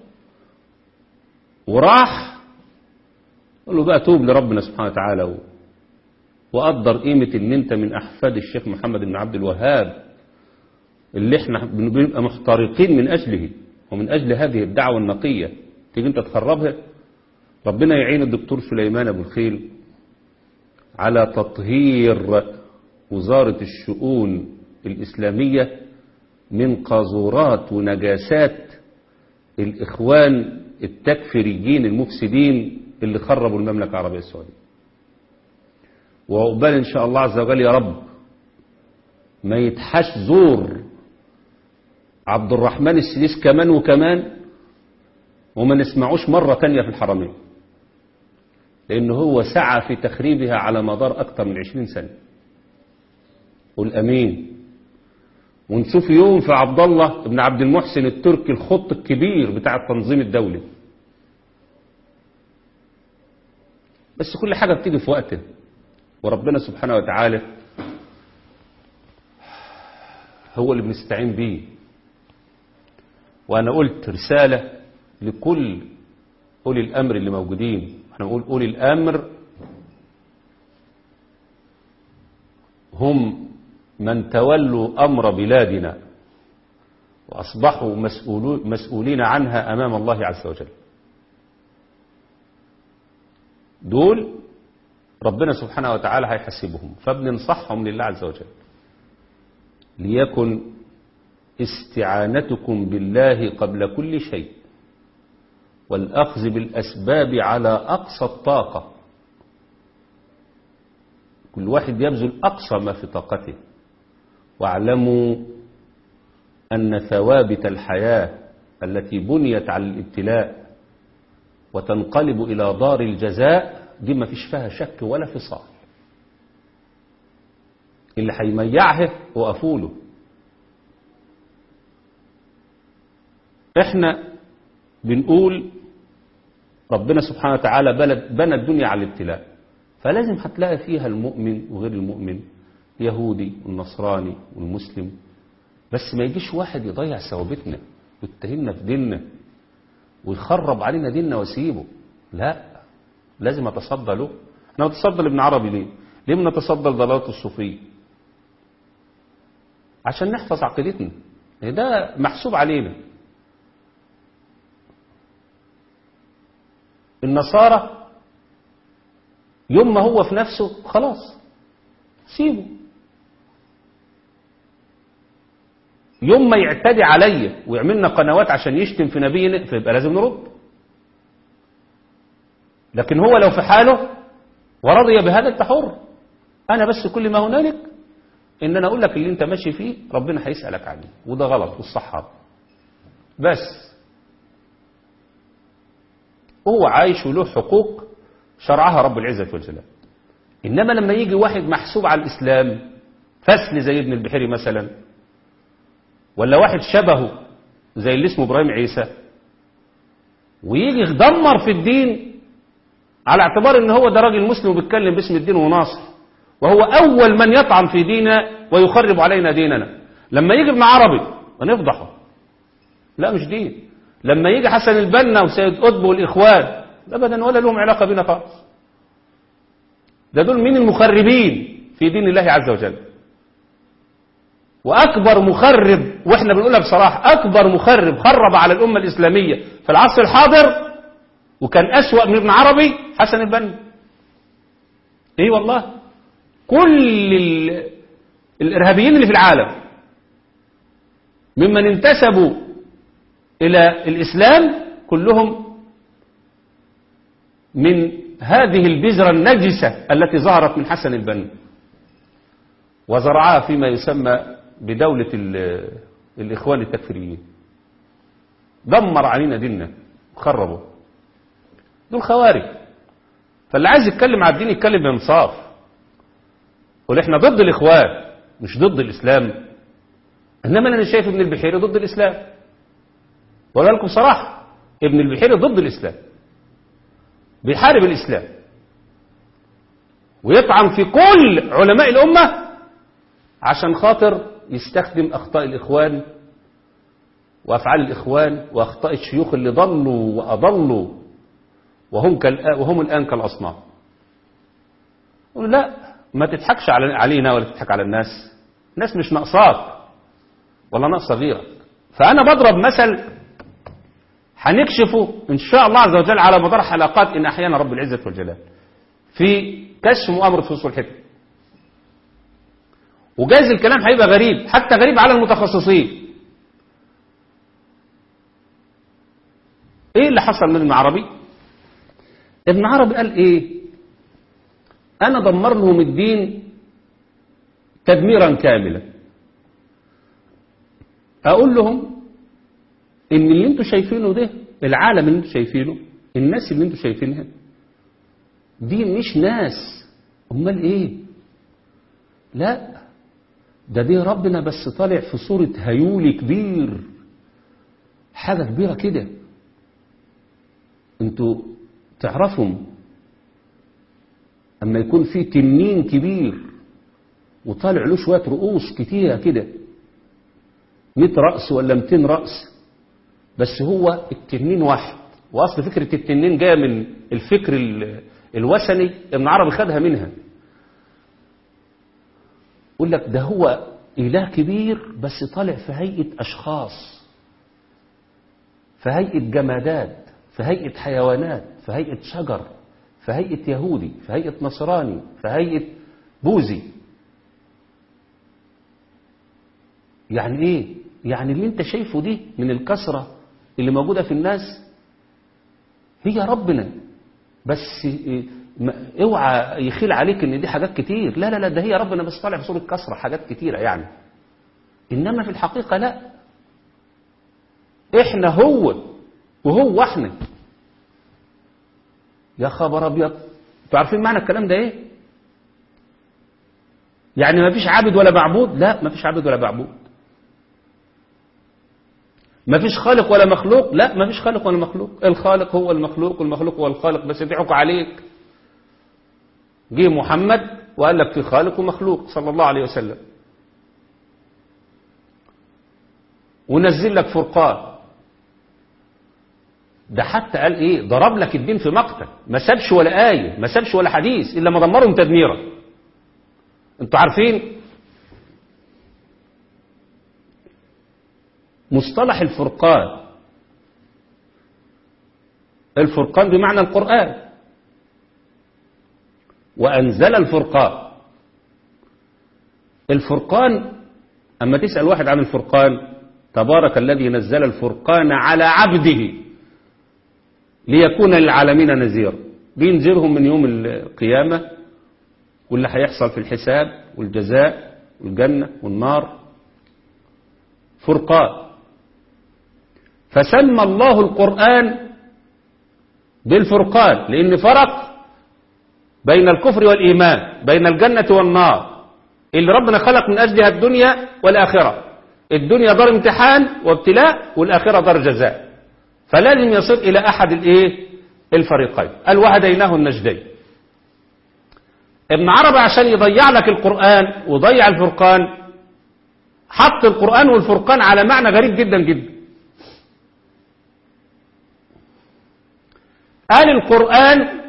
وراح قال له بقى توب لربنا سبحانه وتعالى و... وقدر قيمة ان انت من احفاد الشيخ محمد بن عبد الوهاب اللي احنا بنبقى محترقين من اجله ومن اجل هذه الدعوة النقية تيجي انت تخربها ربنا يعين الدكتور سليمان ابو الخيل على تطهير وزارة الشؤون الإسلامية من قاذورات ونجاسات الإخوان التكفيريين المفسدين اللي خربوا المملكة العربية السعودية وعقبال إن شاء الله عز وجل يا رب ما يتحش زور عبد الرحمن السديس كمان وكمان وما نسمعوش مرة تانية في الحرمين لأن هو سعى في تخريبها على مدار أكثر من عشرين سنة قل أمين ونشوف يوم في عبد الله بن عبد المحسن التركي الخط الكبير بتاع التنظيم الدولي بس كل حاجة بتيجي في وقته وربنا سبحانه وتعالى هو اللي بنستعين بيه وأنا قلت رسالة لكل أولي الأمر اللي موجودين احنا بنقول أولي الأمر هم من تولوا أمر بلادنا وأصبحوا مسؤولين عنها أمام الله عز وجل دول ربنا سبحانه وتعالى هيحسبهم فبننصحهم لله عز وجل ليكن استعانتكم بالله قبل كل شيء والأخذ بالأسباب على أقصى الطاقة كل واحد يبذل أقصى ما في طاقته واعلموا أن ثوابت الحياة التي بنيت على الابتلاء وتنقلب إلى دار الجزاء دي ما فيش فيها شك ولا فصال اللي هيميعها وقفوا له احنا بنقول ربنا سبحانه وتعالى بنى الدنيا على الابتلاء فلازم هتلاقي فيها المؤمن وغير المؤمن اليهودي والنصراني والمسلم بس ما يجيش واحد يضيع ثوابتنا ويتهمنا في ديننا ويخرب علينا ديننا ويسيبه لا لازم اتصدى له احنا نتصدى لابن عربي ليه ليه بنتصدى لضلالة الصوفية عشان نحفظ عقيدتنا ده محسوب علينا النصارى يوم ما هو في نفسه خلاص سيبه يوم ما يعتدي عليا ويعملنا قنوات عشان يشتم في نبينا فيبقى لازم نرد لكن هو لو في حاله ورضي بهذا انت حر انا بس كل ما هنالك ان انا اقول لك اللي انت ماشي فيه ربنا هيسالك عنه وده غلط والصح بس هو عايش وله حقوق شرعها رب العزة والجلال إنما لما يجي واحد محسوب على الإسلام فسل زي ابن البحيري مثلا ولا واحد شبهه زي اللي اسمه إبراهيم عيسى ويجي يدمر في الدين على اعتبار ان هو ده راجل مسلم وبيتكلم باسم الدين وناصر وهو أول من يطعن في ديننا ويخرب علينا ديننا لما يجي ابن عربي ونفضحه لا مش دين لما يجي حسن البنا وسيد قطب والإخوان أبدا ولا لهم علاقة بنا خالص ده دول مين المخربين في دين الله عز وجل وأكبر مخرب وإحنا بنقولها بصراحة أكبر مخرب خرب على الأمة الإسلامية في العصر الحاضر وكان أسوأ من ابن عربي حسن البنا إيه والله كل الإرهابيين اللي في العالم ممن انتسبوا إلى الإسلام كلهم من هذه البذرة النجسة التي ظهرت من حسن البنا وزرعها فيما يسمى بدولة الإخوان التكفيريين دمر علينا ديننا وخربوا دول خوارج فاللي عايز يتكلم على الدين يتكلم بانصاف يقول احنا ضد الاخوان مش ضد الاسلام انما انا شايف ابن البحيري ضد الاسلام وأقول لكم صراحه ابن البحيري ضد الاسلام بيحارب الاسلام ويطعن في كل علماء الامه عشان خاطر يستخدم اخطاء الاخوان وافعال الاخوان واخطاء الشيوخ اللي ضلوا واضلوا وهم كالآ وهم الان كالاصنام لا ما تضحكش علينا ولا تضحك على الناس الناس مش ناقصاك ولا ناقصه غيرك فانا بضرب مثل هنكشفه ان شاء الله عز وجل على مدار حلقات ان احيانا رب العزه والجلال في كشف مؤامره فصول الحكم وجايز الكلام هيبقى غريب حتى غريب على المتخصصين ايه اللي حصل من ابن عربي ابن عربي قال ايه انا دمر لهم الدين تدميرا كاملا اقول لهم ان اللي انتوا شايفينه ده العالم اللي انتوا شايفينه الناس اللي انتوا شايفينها دي مش ناس امال ايه لا ده دي ربنا بس طالع في صورة هيولي كبير حاجة كبيرة كده انتوا تعرفوا اما يكون في تنين كبير وطالع له شوية رؤوس كتيرة كده 100 رأس ولا 200 رأس بس هو التنين واحد واصل فكرة التنين جاية من الفكر الوثني ابن عربي خدها منها يقول لك ده هو إله كبير بس طالع في هيئة أشخاص في هيئة جمادات في هيئة حيوانات في هيئة شجر في هيئة يهودي في هيئة نصراني في هيئة بوذي يعني ايه يعني اللي انت شايفه دي من الكسرة اللي موجودة في الناس هي ربنا بس اوعى يخيل عليك ان دي حاجات كتير لا لا لا ده هي ربنا بس طالع في صورة كسرة حاجات كتيرة يعني انما في الحقيقة لا احنا هو وهو احنا يا خبر ابيض انتوا عارفين معنى الكلام ده ايه يعني ما فيش عابد ولا معبود لا ما فيش عابد ولا معبود ما فيش خالق ولا مخلوق لا ما فيش خالق ولا مخلوق الخالق هو المخلوق والمخلوق هو الخالق بس يضحكوا عليك جه محمد وقال لك في خالق ومخلوق صلى الله عليه وسلم ونزل لك فرقان ده حتى قال ايه ضرب لك الدين في مقتل ما سابش ولا آية ما سابش ولا حديث إلا ما دمرهم تدميرا انتوا عارفين مصطلح الفرقان الفرقان بمعنى القرآن وأنزل الفرقان الفرقان أما تسأل واحد عن الفرقان تبارك الذي نزل الفرقان على عبده ليكون للعالمين نذيرا بينذرهم من يوم القيامة واللي هيحصل في الحساب والجزاء والجنة والنار فرقان فسمى الله القرآن بالفرقان لأن فرق بين الكفر والإيمان بين الجنة والنار اللي ربنا خلق من أجلها الدنيا والآخرة الدنيا دار امتحان وابتلاء والآخرة دار جزاء فلازم يصل إلى أحد الإيه الفريقين قال وهديناه النجدين ابن عربي عشان يضيع لك القرآن ويضيع الفرقان حط القرآن والفرقان على معنى غريب جدا جدا قال القرآن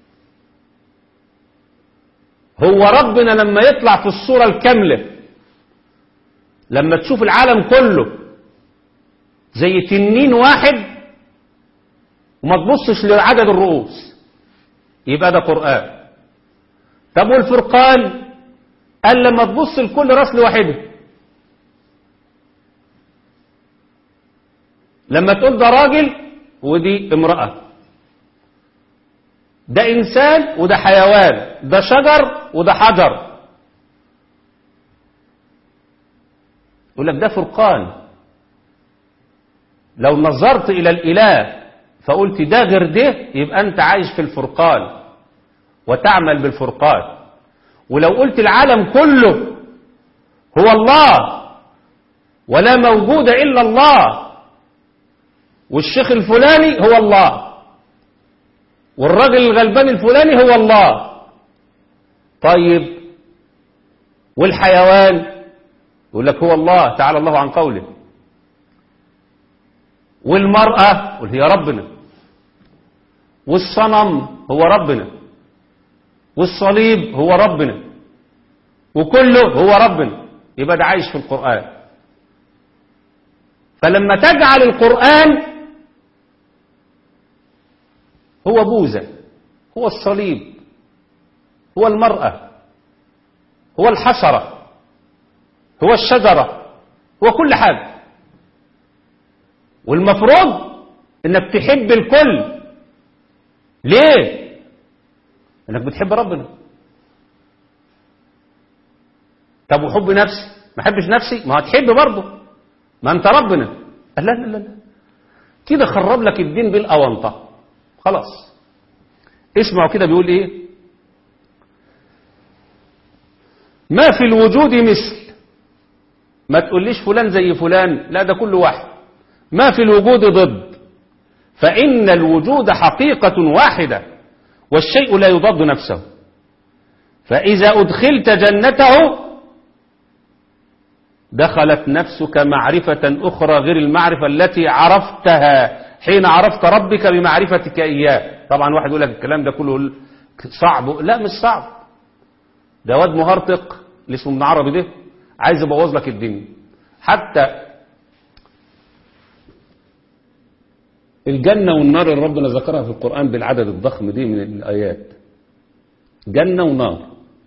هو ربنا لما يطلع في الصورة الكاملة لما تشوف العالم كله زي تنين واحد وما تبصش لعدد الرؤوس يبقى ده قرآن طب والفرقان قال لما تبص لكل راس لوحده لما تقول ده راجل ودي امرأة ده إنسان وده حيوان ده شجر وده حجر يقول لك ده فرقان لو نظرت إلى الإله فقلت ده غير ده يبقى أنت عايش في الفرقان وتعمل بالفرقان ولو قلت العالم كله هو الله ولا موجود إلا الله والشيخ الفلاني هو الله والراجل الغلبان الفلاني هو الله طيب والحيوان يقول لك هو الله تعالى الله عن قوله والمرأة قل هي ربنا والصنم هو ربنا والصليب هو ربنا وكله هو ربنا يبقى ده عايش في القرآن فلما تجعل القرآن هو بوذا هو الصليب هو المرأة هو الحشرة هو الشجرة هو كل حاجة والمفروض انك تحب الكل ليه انك بتحب ربنا طب وحب نفسي ما احبش نفسي ما هتحب برضه ما انت ربنا لا لا لا لا كده خرب لك الدين بالاونطه خلاص اسمعوا كده بيقول ايه ما في الوجود مثل ما تقوليش فلان زي فلان لا ده كل واحد ما في الوجود ضد فإن الوجود حقيقة واحدة والشيء لا يضاد نفسه فإذا أدخلت جنته دخلت نفسك معرفة أخرى غير المعرفة التي عرفتها حين عرفت ربك بمعرفتك إياه طبعا واحد يقول لك الكلام ده كله صعب لا مش صعب ده واد مهرطق اللي اسمه ابن عربي ده عايز يبوظ لك الدنيا حتى الجنة والنار اللي ربنا ذكرها في القرآن بالعدد الضخم دي من الآيات جنة ونار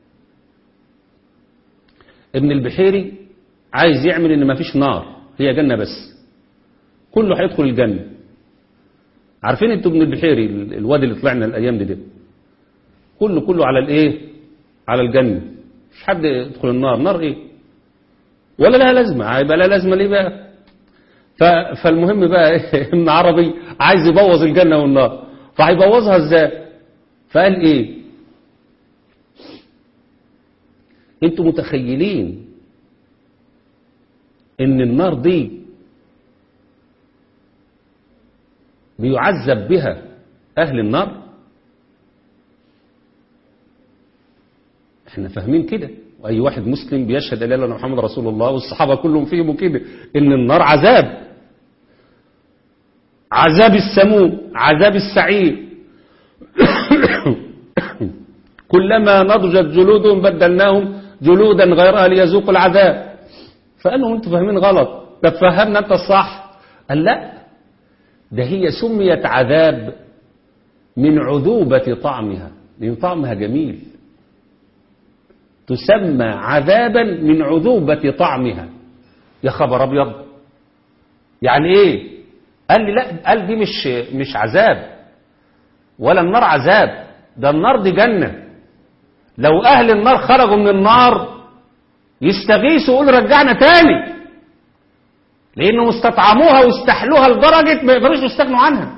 ابن البحيري عايز يعمل ان مفيش نار هي جنة بس كله هيدخل الجنة عارفين انتوا ابن البحيري الوادي اللي طلعنا الايام دي, دي كله كله على الايه على الجنة مش حد يدخل النار نار ايه ولا لها لازمة هيبقى لها لازمة ليه بقى فالمهم بقى ابن عربي عايز يبوظ الجنة والنار فهيبوظها ازاي فقال ايه انتوا متخيلين ان النار دي بيعذب بها اهل النار احنا فاهمين كده واي واحد مسلم بيشهد ان لا اله الا محمد رسول الله والصحابه كلهم فهموا كده ان النار عذاب عذاب السموم عذاب السعير كلما نضجت جلودهم بدلناهم جلودا غيرها ليذوقوا العذاب فقال لهم انتوا فاهمين غلط طب فهمنا انت الصح قال لا ده هي سميت عذاب من عذوبة طعمها لأن طعمها جميل تسمى عذابا من عذوبة طعمها يا خبر أبيض يعني ايه قال لي لا قال دي مش مش عذاب ولا النار عذاب ده النار دي جنة لو أهل النار خرجوا من النار يستغيثوا يقولوا رجعنا تاني لأنهم استطعموها واستحلوها لدرجة ما يقدروش يستغنوا عنها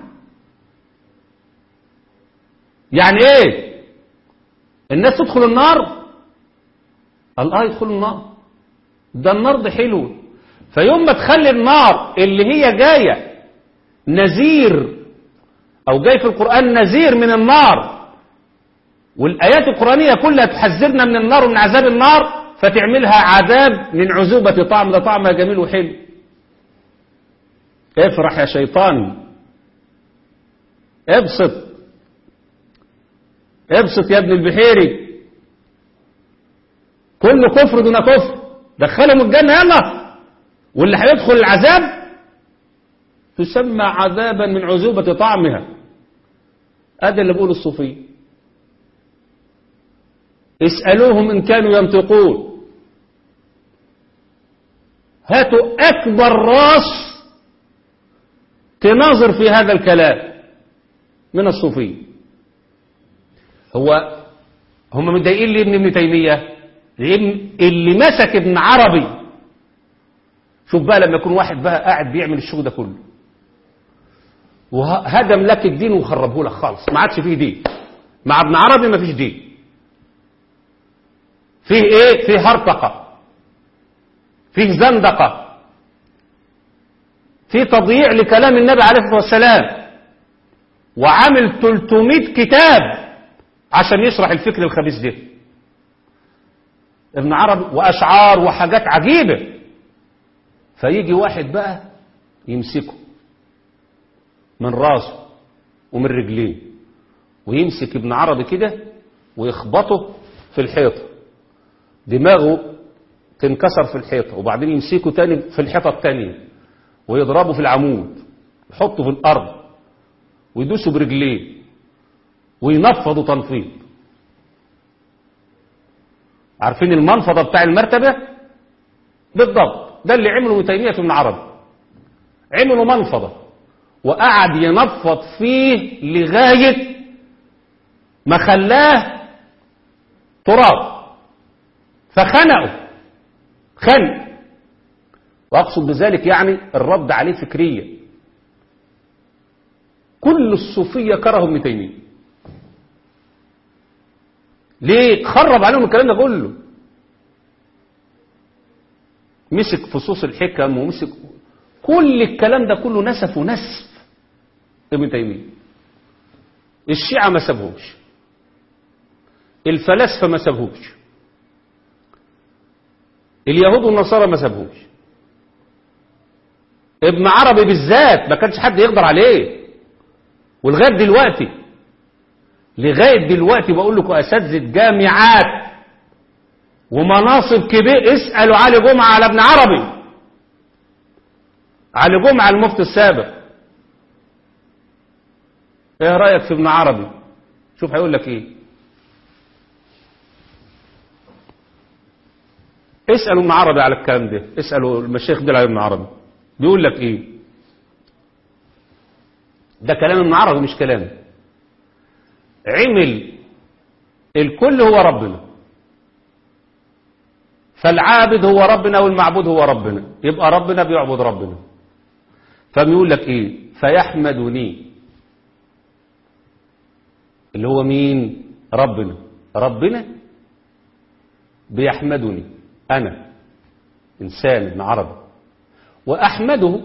يعني ايه الناس تدخل النار قال اه يدخلوا النار ده النار دي حلو فيوم ما تخلي النار اللي هي جايه نذير او جاي في القرآن نذير من النار والآيات القرآنية كلها تحذرنا من النار ومن عذاب النار فتعملها عذاب من عذوبة طعم ده طعمها جميل وحلو افرح يا شيطان ابسط ابسط يا ابن البحيري كل كفر دون كفر دخلهم الجنة يلا واللي هيدخل العذاب تسمى عذابا من عذوبة طعمها هذا اللي بيقول الصوفي اسألوهم إن كانوا ينطقون هاتوا أكبر راس تناظر في هذا الكلام من الصوفي هو هم متضايقين ليه من ابن تيمية لأن اللي مسك ابن عربي شوف بقى لما يكون واحد بقى قاعد بيعمل الشغل ده كله وهدم لك الدين وخربه لك خالص ما عادش فيه دين مع ابن عربي ما فيش دين فيه ايه فيه هرطقة فيه زندقة فيه تضييع لكلام النبي عليه الصلاة والسلام وعامل 300 كتاب عشان يشرح الفكر الخبيث ده ابن عربي وأشعار وحاجات عجيبة فيجي واحد بقى يمسكه من راسه ومن رجليه ويمسك ابن عربي كده ويخبطه في الحيطة دماغه تنكسر في الحيطة وبعدين يمسكه تاني في الحيطة التانية ويضربه في العمود يحطه في الأرض ويدوسه برجليه وينفضه تنفيض عارفين المنفضة بتاع المرتبة بالضبط ده اللي عمله ابن تيمية في ابن عربي عملوا منفضة وقعد ينفض فيه لغاية ما خلاه تراب فخنقه خنق وأقصد بذلك يعني الرد عليه فكريا كل الصوفية كرهوا ابن تيمية ليه خرب عليهم الكلام ده كله مسك فصوص الحكم ومسك كل الكلام ده كله نسف ونسف ابن تيمية الشيعة ما سابهوش الفلاسفة ما سابهوش اليهود والنصارى ما سابهوش ابن عربي بالذات ما كانش حد يقدر عليه ولغايه دلوقتي لغايه دلوقتي بقول لكم اساتذه جامعات ومناصب كبير اسالوا علي جمعه على ابن عربي علي جمعه المفتي السابق ايه رايك في ابن عربي شوف هيقول لك ايه اسالوا ابن عربي على الكلام ده اسالوا المشايخ دول على ابن عربي بيقول لك ايه ده كلام ابن عربي مش كلامي عمل الكل هو ربنا فالعابد هو ربنا والمعبود هو ربنا يبقى ربنا بيعبد ربنا فبيقول لك ايه فيحمدني اللي هو مين ربنا ربنا بيحمدني انا انسان ابن عربي واحمده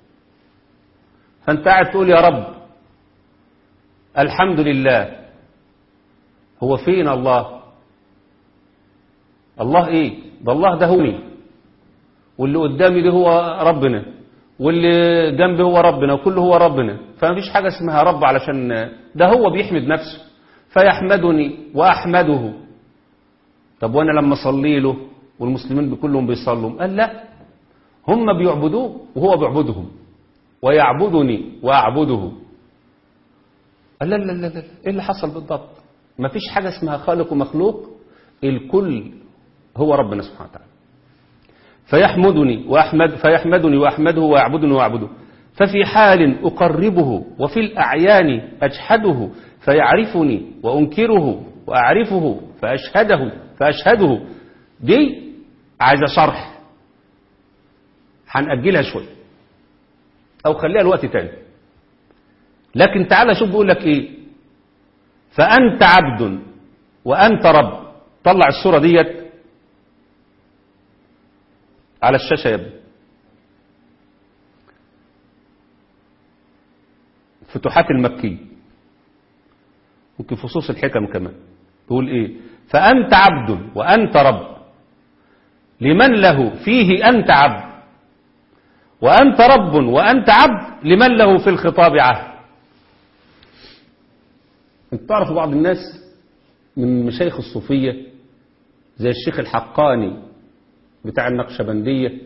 فانت قاعد تقول يا رب الحمد لله هو فين الله الله ايه ده الله ده هو مين واللي قدامي ده هو ربنا واللي جنبي هو ربنا وكله هو ربنا فما فيش حاجة اسمها رب علشان ده هو بيحمد نفسه فيحمدني وأحمده طب وأنا لما صلي له والمسلمين كلهم بيصلوا قال لا هم بيعبدوه وهو بيعبدهم ويعبدني وأعبده قال لا لا لا لا ايه اللي حصل بالضبط ما فيش حاجة اسمها خالق ومخلوق الكل هو ربنا سبحانه وتعالى فيحمدني وأحمد فيحمدني وأحمده ويعبدني وأعبده ففي حال أقربه وفي الأعيان أجحده فيعرفني وأنكره وأعرفه فأشهده فأشهده دي عايزة شرح هنأجلها شوية أو خليها الوقت تاني لكن تعالى شوف بيقول لك إيه فأنت عبد وأنت رب طلع الصورة ديت على الشاشة يا ابني فتوحات المكي ممكن فصوص الحكم كمان تقول ايه فأنت عبد وأنت رب لمن له فيه أنت عبد وأنت رب وأنت عبد لمن له في الخطاب عهد انت تعرف بعض الناس من مشايخ الصوفية زي الشيخ الحقاني بتاع النقشبندية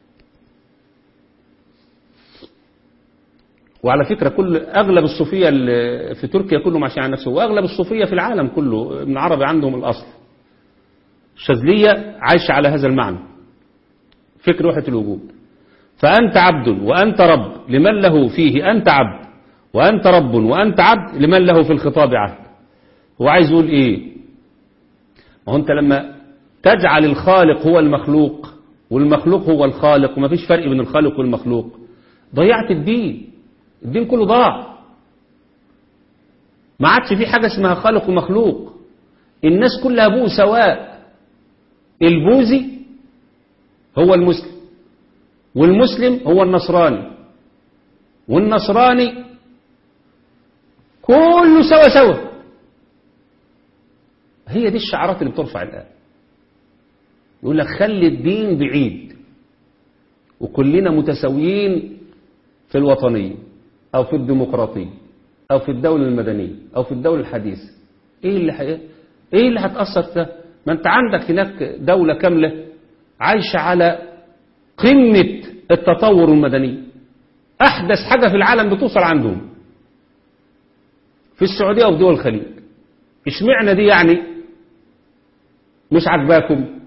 وعلى فكرة كل أغلب الصوفية اللي في تركيا كلهم ماشيين على نفسه وأغلب الصوفية في العالم كله ابن عربي عندهم الأصل الشاذلية عايشة على هذا المعنى فكر وحدة الوجود فأنت عبد وأنت رب لمن له فيه أنت عبد وأنت رب وأنت عبد لمن له في الخطاب عهد هو عايز يقول إيه ما هو أنت لما تجعل الخالق هو المخلوق والمخلوق هو الخالق وما فيش فرق بين الخالق والمخلوق ضيعت الدين الدين كله ضاع ما عادش في حاجة اسمها خالق ومخلوق الناس كلها ابوه سواء البوذي هو المسلم والمسلم هو النصراني والنصراني كله سوا سوا هي دي الشعارات اللي بترفع الآن يقول لك خلي الدين بعيد وكلنا متساويين في الوطنية أو في الديمقراطية أو في الدولة المدنية أو في الدولة الحديثة إيه اللي حي... إيه اللي هتأثر ده ما أنت عندك هناك دولة كاملة عايشة على قمة التطور المدني أحدث حاجة في العالم بتوصل عندهم في السعودية وفي دول الخليج اشمعنى دي يعني مش عجباكم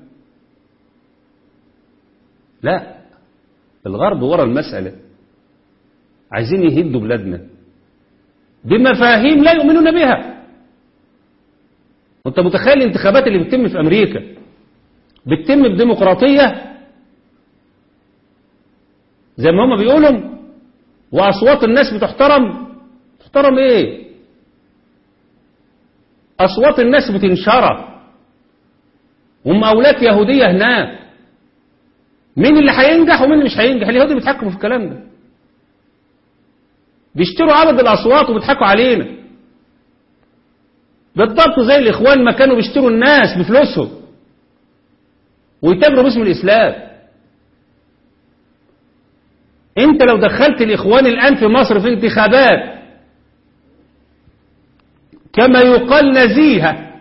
لا الغرب ورا المسألة عايزين يهدوا بلادنا بمفاهيم لا يؤمنون بها وانت متخيل الانتخابات اللي بتتم في امريكا بتتم بديمقراطية زي ما هم بيقولوا واصوات الناس بتحترم تحترم ايه اصوات الناس بتنشرى ومقاولات يهودية هناك مين اللي هينجح ومين اللي مش هينجح اليهود بيتحكموا في الكلام ده بيشتروا عدد الاصوات وبيضحكوا علينا بالضبط زي الاخوان ما كانوا بيشتروا الناس بفلوسهم ويتاجروا باسم الاسلام انت لو دخلت الاخوان الان في مصر في انتخابات كما يقال نزيهة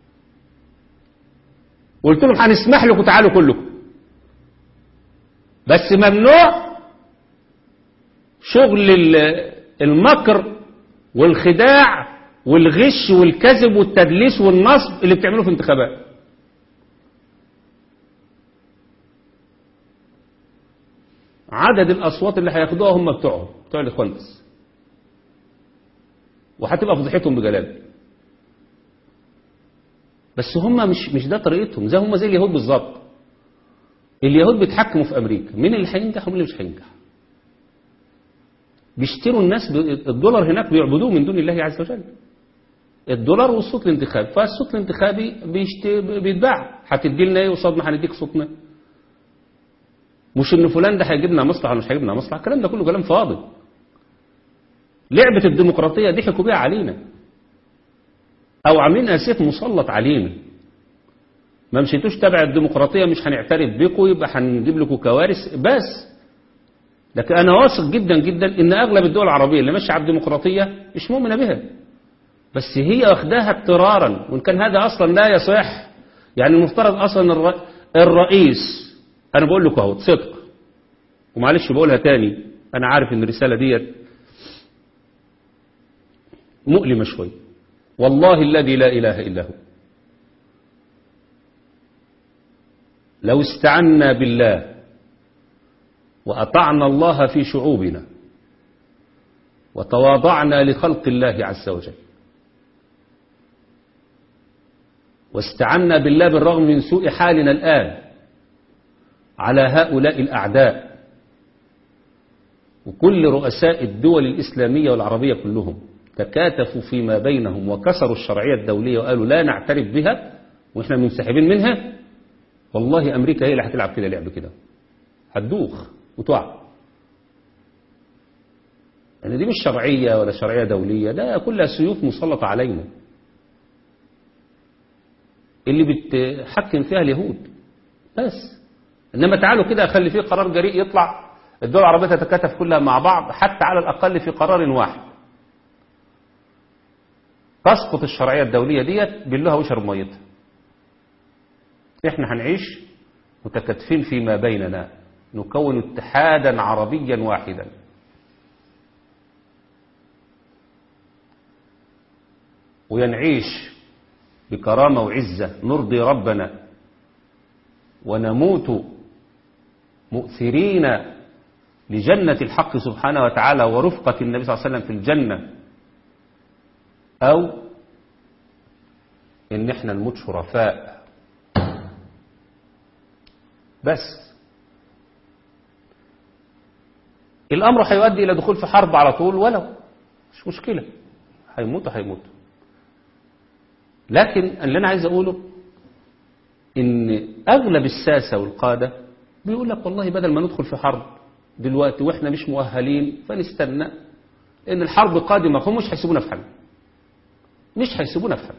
قلت لهم هنسمح لكم تعالوا كلكم بس ممنوع شغل المكر والخداع والغش والكذب والتدليس والنصب اللي بتعملوه في انتخابات عدد الأصوات اللي هياخدوها هم بتوعهم بتوع الإخوان بس وهتبقى فضيحتهم بجلال بس هم مش مش ده طريقتهم زي هم زي اليهود بالظبط اليهود بيتحكموا في امريكا مين اللي هينجح ومين اللي مش هينجح بيشتروا الناس الدولار هناك بيعبدوه من دون الله عز وجل الدولار والصوت الانتخابي فالصوت الانتخابي بيتباع هتدي لنا ايه قصادنا هنديك صوتنا مش ان فلان ده هيجيب لنا مصلحه مش هيجيب لنا مصلحه الكلام ده كله كلام فاضي لعبه الديمقراطيه ضحكوا بيها علينا او عاملين سيف مسلط علينا ما مشيتوش تبع الديمقراطيه مش هنعترف بكم يبقى هنجيب لكم كوارث بس لكن انا واثق جدا جدا ان اغلب الدول العربيه اللي ماشيه على الديمقراطيه مش مؤمنه بها بس هي واخداها اضطرارا وان كان هذا اصلا لا يصح يعني المفترض اصلا الرئيس انا بقول لكم اهو صدق ومعلش بقولها تاني انا عارف ان الرساله ديت مؤلمه شويه والله الذي لا اله الا هو لو استعنا بالله وأطعنا الله في شعوبنا وتواضعنا لخلق الله عز وجل واستعنا بالله بالرغم من سوء حالنا الآن على هؤلاء الأعداء وكل رؤساء الدول الإسلامية والعربية كلهم تكاتفوا فيما بينهم وكسروا الشرعية الدولية وقالوا لا نعترف بها وإحنا منسحبين منها والله أمريكا هي اللي هتلعب كده لعب كده هتدوخ وتقع يعني دي مش شرعية ولا شرعية دولية ده كلها سيوف مسلطة علينا اللي بتحكم فيها اليهود بس إنما تعالوا كده أخلي فيه قرار جريء يطلع الدول العربية تتكاتف كلها مع بعض حتى على الأقل في قرار واحد تسقط الشرعية الدولية ديت باللها وشرب ميتها احنا هنعيش متكاتفين فيما بيننا نكون اتحادا عربيا واحدا وينعيش بكرامة وعزة نرضي ربنا ونموت مؤثرين لجنة الحق سبحانه وتعالى ورفقة النبي صلى الله عليه وسلم في الجنة أو إن احنا نموت شرفاء بس الأمر هيؤدي إلى دخول في حرب على طول ولو مش مشكلة هيموتوا هيموتوا لكن اللي أنا عايز أقوله إن أغلب الساسة والقادة بيقول لك والله بدل ما ندخل في حرب دلوقتي وإحنا مش مؤهلين فنستنى لأن الحرب قادمة هم مش هيسيبونا في حل مش هيسيبونا في حل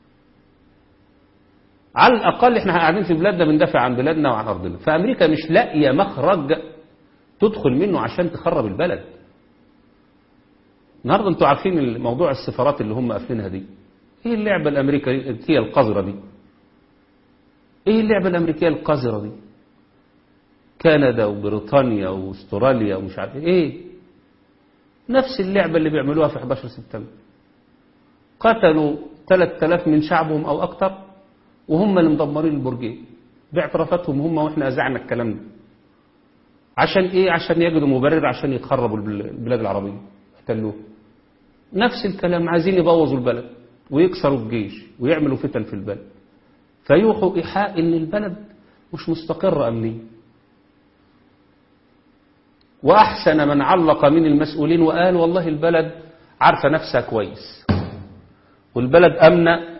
على الأقل إحنا قاعدين في بلادنا بندافع عن بلادنا وعن أرضنا فأمريكا مش لاقية مخرج تدخل منه عشان تخرب البلد النهارده انتوا عارفين موضوع السفارات اللي هم قافلينها دي ايه اللعبه الامريكيه القذره دي ايه اللعبه الامريكيه القذره دي كندا وبريطانيا واستراليا ومش عارف ايه نفس اللعبه اللي بيعملوها في 11 سبتمبر قتلوا 3000 من شعبهم او اكتر وهم اللي مدمرين البرجين باعترافاتهم هم واحنا اذعنا الكلام ده عشان ايه عشان يجدوا مبرر عشان يتخربوا البلاد العربيه احتلوه نفس الكلام عايزين يبوظوا البلد ويكسروا الجيش ويعملوا فتن في البلد فيوحوا إيحاء إن البلد مش مستقرة أمنيا وأحسن من علق من المسؤولين وقال والله البلد عارفة نفسها كويس والبلد أمنة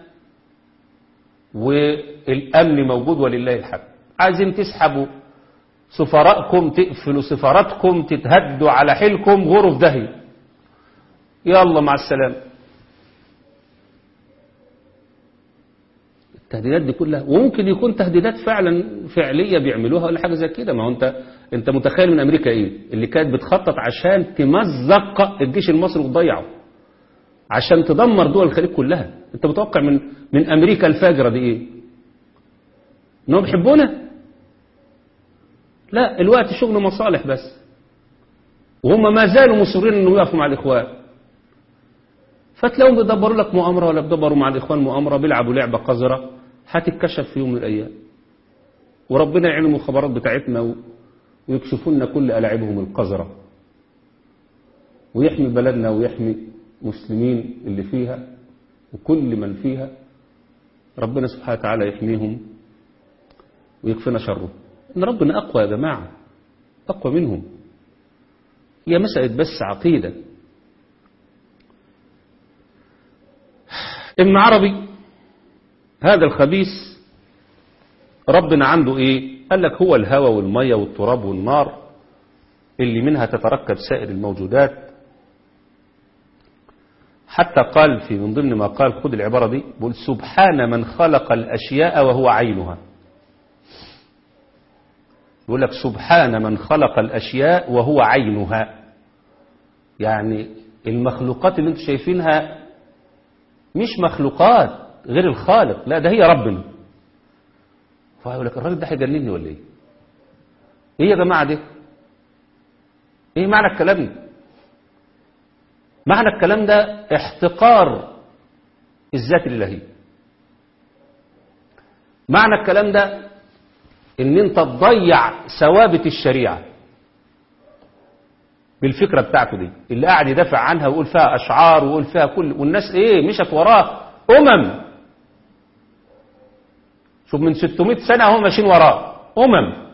والأمن موجود ولله الحمد عايزين تسحبوا سفراءكم تقفلوا سفاراتكم تتهدوا على حيلكم غوروا في داهيه يلا مع السلامة التهديدات دي كلها وممكن يكون تهديدات فعلا فعلية بيعملوها ولا حاجة زي كده ما هو انت انت متخيل من امريكا ايه اللي كانت بتخطط عشان تمزق الجيش المصري وتضيعه عشان تدمر دول الخليج كلها انت متوقع من من امريكا الفاجرة دي ايه انهم بيحبونا لا الوقت شغل مصالح بس وهم ما زالوا مصرين انه يقفوا مع الاخوان فتلاقيهم بيدبروا لك مؤامرة ولا بيدبروا مع الإخوان مؤامرة بيلعبوا لعبة قذرة هتتكشف في يوم من الأيام وربنا يعلم الخبرات بتاعتنا ويكشفوا لنا كل ألاعبهم القذرة ويحمي بلدنا ويحمي مسلمين اللي فيها وكل من فيها ربنا سبحانه وتعالى يحميهم ويكفينا شره إن ربنا أقوى يا جماعة أقوى منهم هي مسألة بس عقيدة ابن عربي هذا الخبيث ربنا عنده ايه قال لك هو الهواء والمية والتراب والنار اللي منها تتركب سائر الموجودات حتى قال في من ضمن ما قال خد العبارة دي بقول سبحان من خلق الأشياء وهو عينها يقول لك سبحان من خلق الأشياء وهو عينها يعني المخلوقات اللي انتم شايفينها مش مخلوقات غير الخالق لا ده هي ربنا فيقول لك الراجل ده هيجنني ولا ايه ايه يا جماعه ده ايه معنى الكلام ده معنى الكلام ده احتقار الذات الالهيه معنى الكلام ده ان انت تضيع ثوابت الشريعه بالفكرة بتاعته دي اللي قاعد يدافع عنها ويقول فيها أشعار ويقول فيها كل والناس إيه مشت وراه أمم شوف من 600 سنة هم ماشيين وراه أمم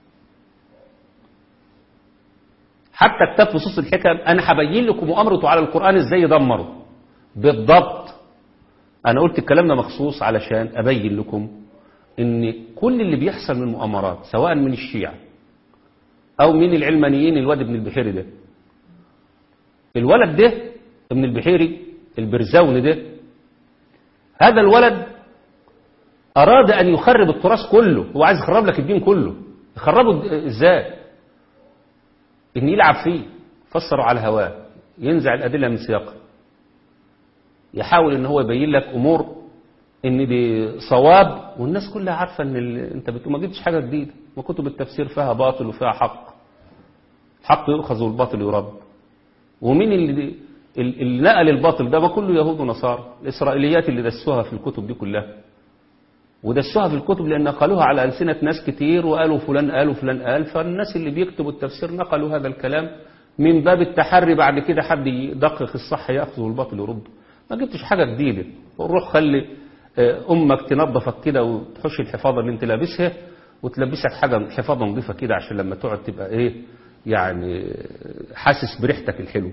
حتى كتاب فصوص الحكم أنا هبين لكم مؤامرته على القرآن إزاي يدمره بالضبط أنا قلت الكلام ده مخصوص علشان أبين لكم إن كل اللي بيحصل من مؤامرات سواء من الشيعة أو من العلمانيين الواد ابن البحيري ده الولد ده ابن البحيري البرزاوني ده هذا الولد أراد أن يخرب التراث كله هو عايز يخرب لك الدين كله يخربه ازاي ان يلعب فيه فسروا على هواه ينزع الأدلة من سياقها يحاول ان هو يبين لك أمور ان دي صواب والناس كلها عارفة ان ال... انت بتقول ما جبتش حاجة جديدة وكتب التفسير فيها باطل وفيها حق حق يؤخذ والباطل يرد ومين اللي اللي نقل الباطل ده ما كله يهود ونصارى الإسرائيليات اللي دسوها في الكتب دي كلها ودسوها في الكتب لأن نقلوها على ألسنة ناس كتير وقالوا فلان قال وفلان قال فالناس اللي بيكتبوا التفسير نقلوا هذا الكلام من باب التحري بعد كده حد يدقق الصح يأخذ والباطل يرد ما جبتش حاجة جديدة وروح خلي أمك تنظفك كده وتحش الحفاظة اللي انت لابسها وتلبسك حاجة حفاظة نظيفة كده عشان لما تقعد تبقى ايه يعني حاسس بريحتك الحلو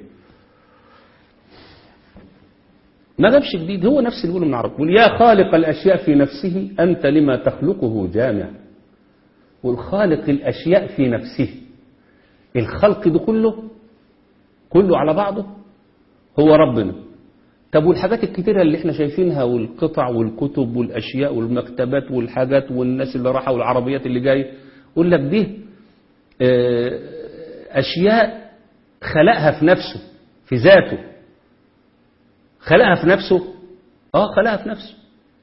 ما جابش جديد هو نفس اللي بيقوله من عرب يقول يا خالق الأشياء في نفسه أنت لما تخلقه جامع والخالق الأشياء في نفسه الخلق ده كله كله على بعضه هو ربنا طب والحاجات الكتيرة اللي احنا شايفينها والقطع والكتب والأشياء والمكتبات والحاجات والناس اللي راحة والعربيات اللي جاية يقول لك دي اه أشياء خلقها في نفسه في ذاته خلقها في نفسه اه خلقها في نفسه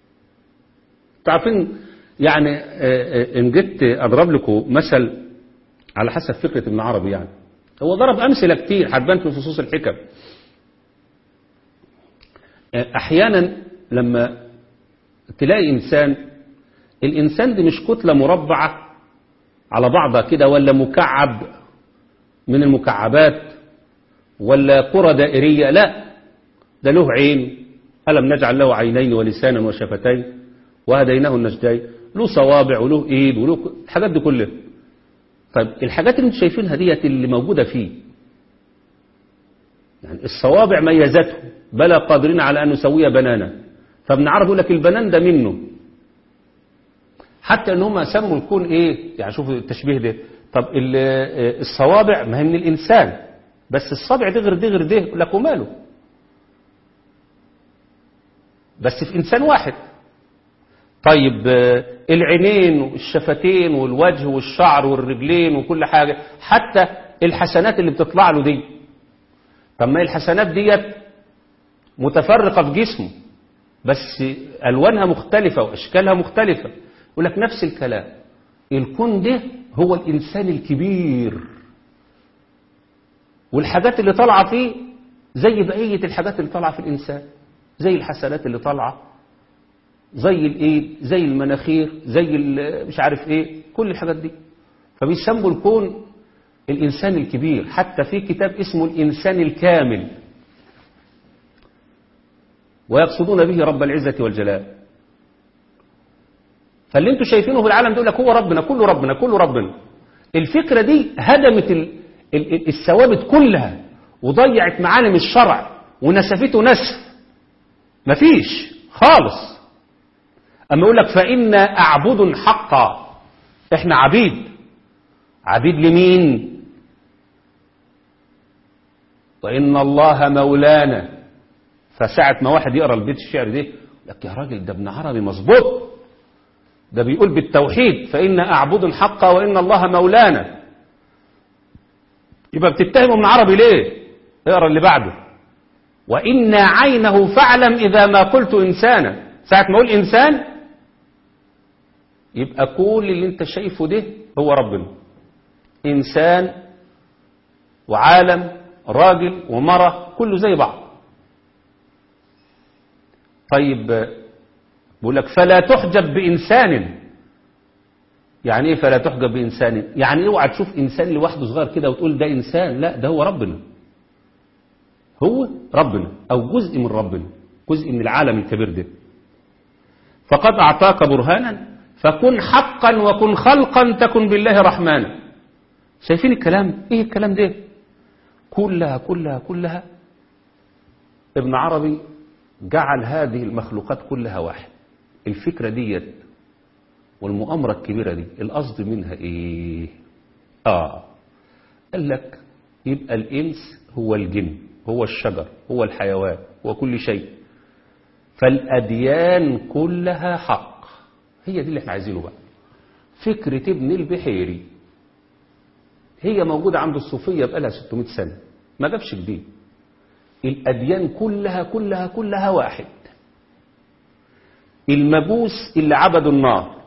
تعرفين يعني اه ان جيت اضرب لكم مثل على حسب فكرة ابن عربي يعني هو ضرب امثلة كتير هتبان في فصوص الحكم احيانا لما تلاقي انسان الانسان دي مش كتلة مربعة على بعضها كده ولا مكعب من المكعبات ولا كرة دائرية لا ده له عين ألم نجعل له عينين ولسانا وشفتين وهديناه النجدين له صوابع وله ايد وله الحاجات دي كلها طيب الحاجات اللي انتم شايفينها ديت اللي موجودة فيه يعني الصوابع ميزته بلا قادرين على أن نسويها بنانا فابن عرب يقول لك البنان ده منه حتى ان هم سموا الكون ايه يعني شوفوا التشبيه ده طب الصوابع ما هي من الانسان بس الصابع ده غير ده غير ده لك وماله بس في انسان واحد طيب العينين والشفتين والوجه والشعر والرجلين وكل حاجة حتى الحسنات اللي بتطلع له دي طب ما الحسنات ديت متفرقة في جسمه بس ألوانها مختلفة وأشكالها مختلفة يقول لك نفس الكلام الكون ده هو الإنسان الكبير والحاجات اللي طالعة فيه زي بقية الحاجات اللي طالعة في الإنسان زي الحسنات اللي طالعة زي الايد زي المناخير زي مش عارف ايه كل الحاجات دي فبيسموا الكون الإنسان الكبير حتى في كتاب اسمه الإنسان الكامل ويقصدون به رب العزة والجلال فاللي انتوا شايفينه في العالم دول لك هو ربنا كله ربنا كله ربنا الفكرة دي هدمت ال ال ال الثوابت كلها وضيعت معالم الشرع ونسفته نسف مفيش خالص أما يقول لك فإنا أعبد حقا إحنا عبيد عبيد لمين وإن الله مولانا فساعة ما واحد يقرأ البيت الشعر ده لك يا راجل ده ابن عربي مظبوط ده بيقول بالتوحيد فإن أعبد حقا وإن الله مولانا يبقى بتتهم ابن عربي ليه اقرأ اللي بعده وإن عينه فاعلم إذا ما قلت إنسانا ساعة ما أقول إنسان يبقى كل اللي انت شايفه ده هو ربنا إنسان وعالم راجل ومرة كله زي بعض طيب بقول لك فلا تحجب بإنسان يعني ايه فلا تحجب بإنسان يعني اوعى تشوف إنسان لوحده صغير كده وتقول ده إنسان لا ده هو ربنا هو ربنا أو جزء من ربنا جزء من العالم الكبير ده فقد أعطاك برهانا فكن حقا وكن خلقا تكن بالله رحمانا شايفين الكلام ايه الكلام ده كلها كلها كلها ابن عربي جعل هذه المخلوقات كلها واحد الفكرة ديت والمؤامرة الكبيرة دي القصد منها ايه اه قال لك يبقى الانس هو الجن هو الشجر هو الحيوان هو كل شيء فالأديان كلها حق هي دي اللي احنا عايزينه بقى فكرة ابن البحيري هي موجودة عند الصوفية بقالها 600 سنة ما جابش جديد الأديان كلها كلها كلها واحد المجوس اللي عبدوا النار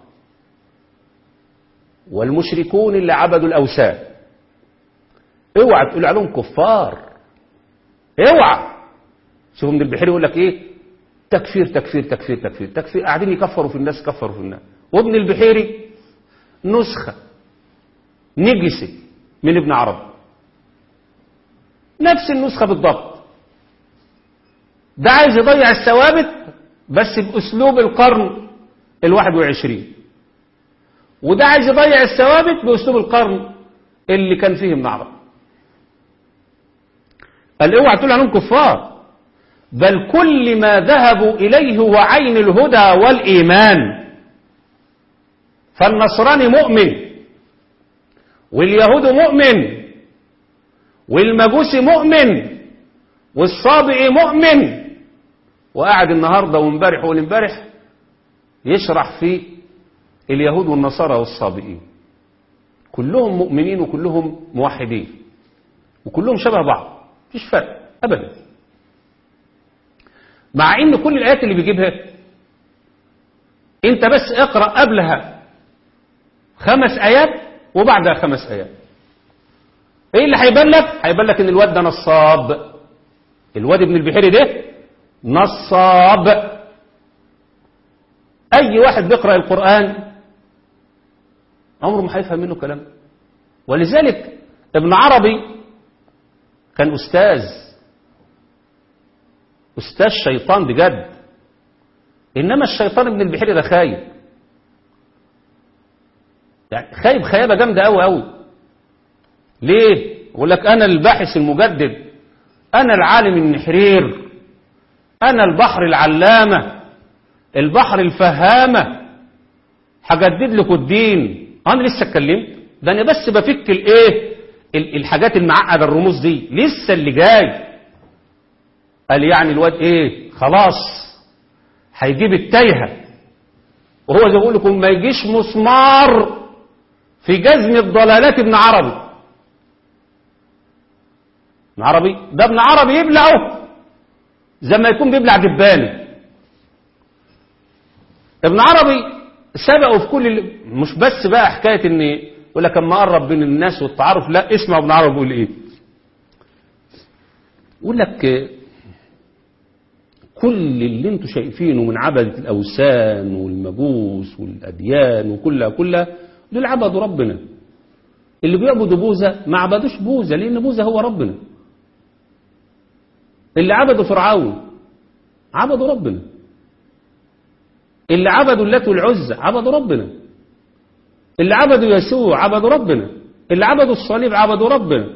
والمشركون اللي عبدوا الأوثان اوعى تقول عليهم كفار اوعى شوفوا من البحيري يقول لك ايه تكفير تكفير تكفير تكفير تكفير قاعدين يكفروا في الناس كفروا في الناس وابن البحيري نسخة نجسة من ابن عربي نفس النسخة بالضبط ده عايز يضيع الثوابت بس بأسلوب القرن الواحد وعشرين وده عايز يضيع الثوابت بأسلوب القرن اللي كان فيه ابن عربي قال اوعى تقول عنهم كفار بل كل ما ذهبوا إليه هو عين الهدى والإيمان فالنصراني مؤمن واليهود مؤمن والمجوسي مؤمن والصابئي مؤمن وقاعد النهاردة وامبارح والامبارح يشرح في اليهود والنصارى والصابئين كلهم مؤمنين وكلهم موحدين وكلهم شبه بعض مفيش فرق أبدا مع ان كل الآيات اللي بيجيبها انت بس اقرأ قبلها خمس آيات وبعدها خمس آيات ايه اللي هيبان لك هيبان لك ان الواد ده نصاب الواد ابن البحيري ده نصاب اي واحد بيقرأ القرآن عمره ما هيفهم منه كلام ولذلك ابن عربي كان أستاذ أستاذ شيطان بجد إنما الشيطان ابن البحيري ده خايب يعني خايب خيابة جامدة أوي أوي ليه؟ يقول لك أنا الباحث المجدد أنا العالم النحرير أنا البحر العلامة البحر الفهامة هجدد لكم الدين أنا لسه اتكلمت ده أنا بس بفك الإيه الحاجات المعقدة الرموز دي لسه اللي جاي قال يعني الواد ايه خلاص هيجيب التايهة وهو زي بقول لكم ما يجيش مسمار في جزم الضلالات ابن عربي ابن عربي ده ابن عربي يبلعه زي ما يكون بيبلع دبانه ابن عربي سبقه في كل اللي مش بس بقى حكاية ان يقول لك اما قرب بين الناس والتعارف لا اسمع ابن عربي بيقول ايه يقول لك كل اللي انتوا شايفينه من عبدة الأوثان والمجوس والأديان وكلها كلها دول عبدوا ربنا اللي بيعبدوا بوذا ما عبدوش بوذا لأن بوذا هو ربنا اللي عبدوا فرعون عبدوا ربنا اللي عبدوا اللات والعزى عبدوا ربنا اللي عبدوا يسوع عبدوا ربنا اللي عبدوا الصليب عبدوا ربنا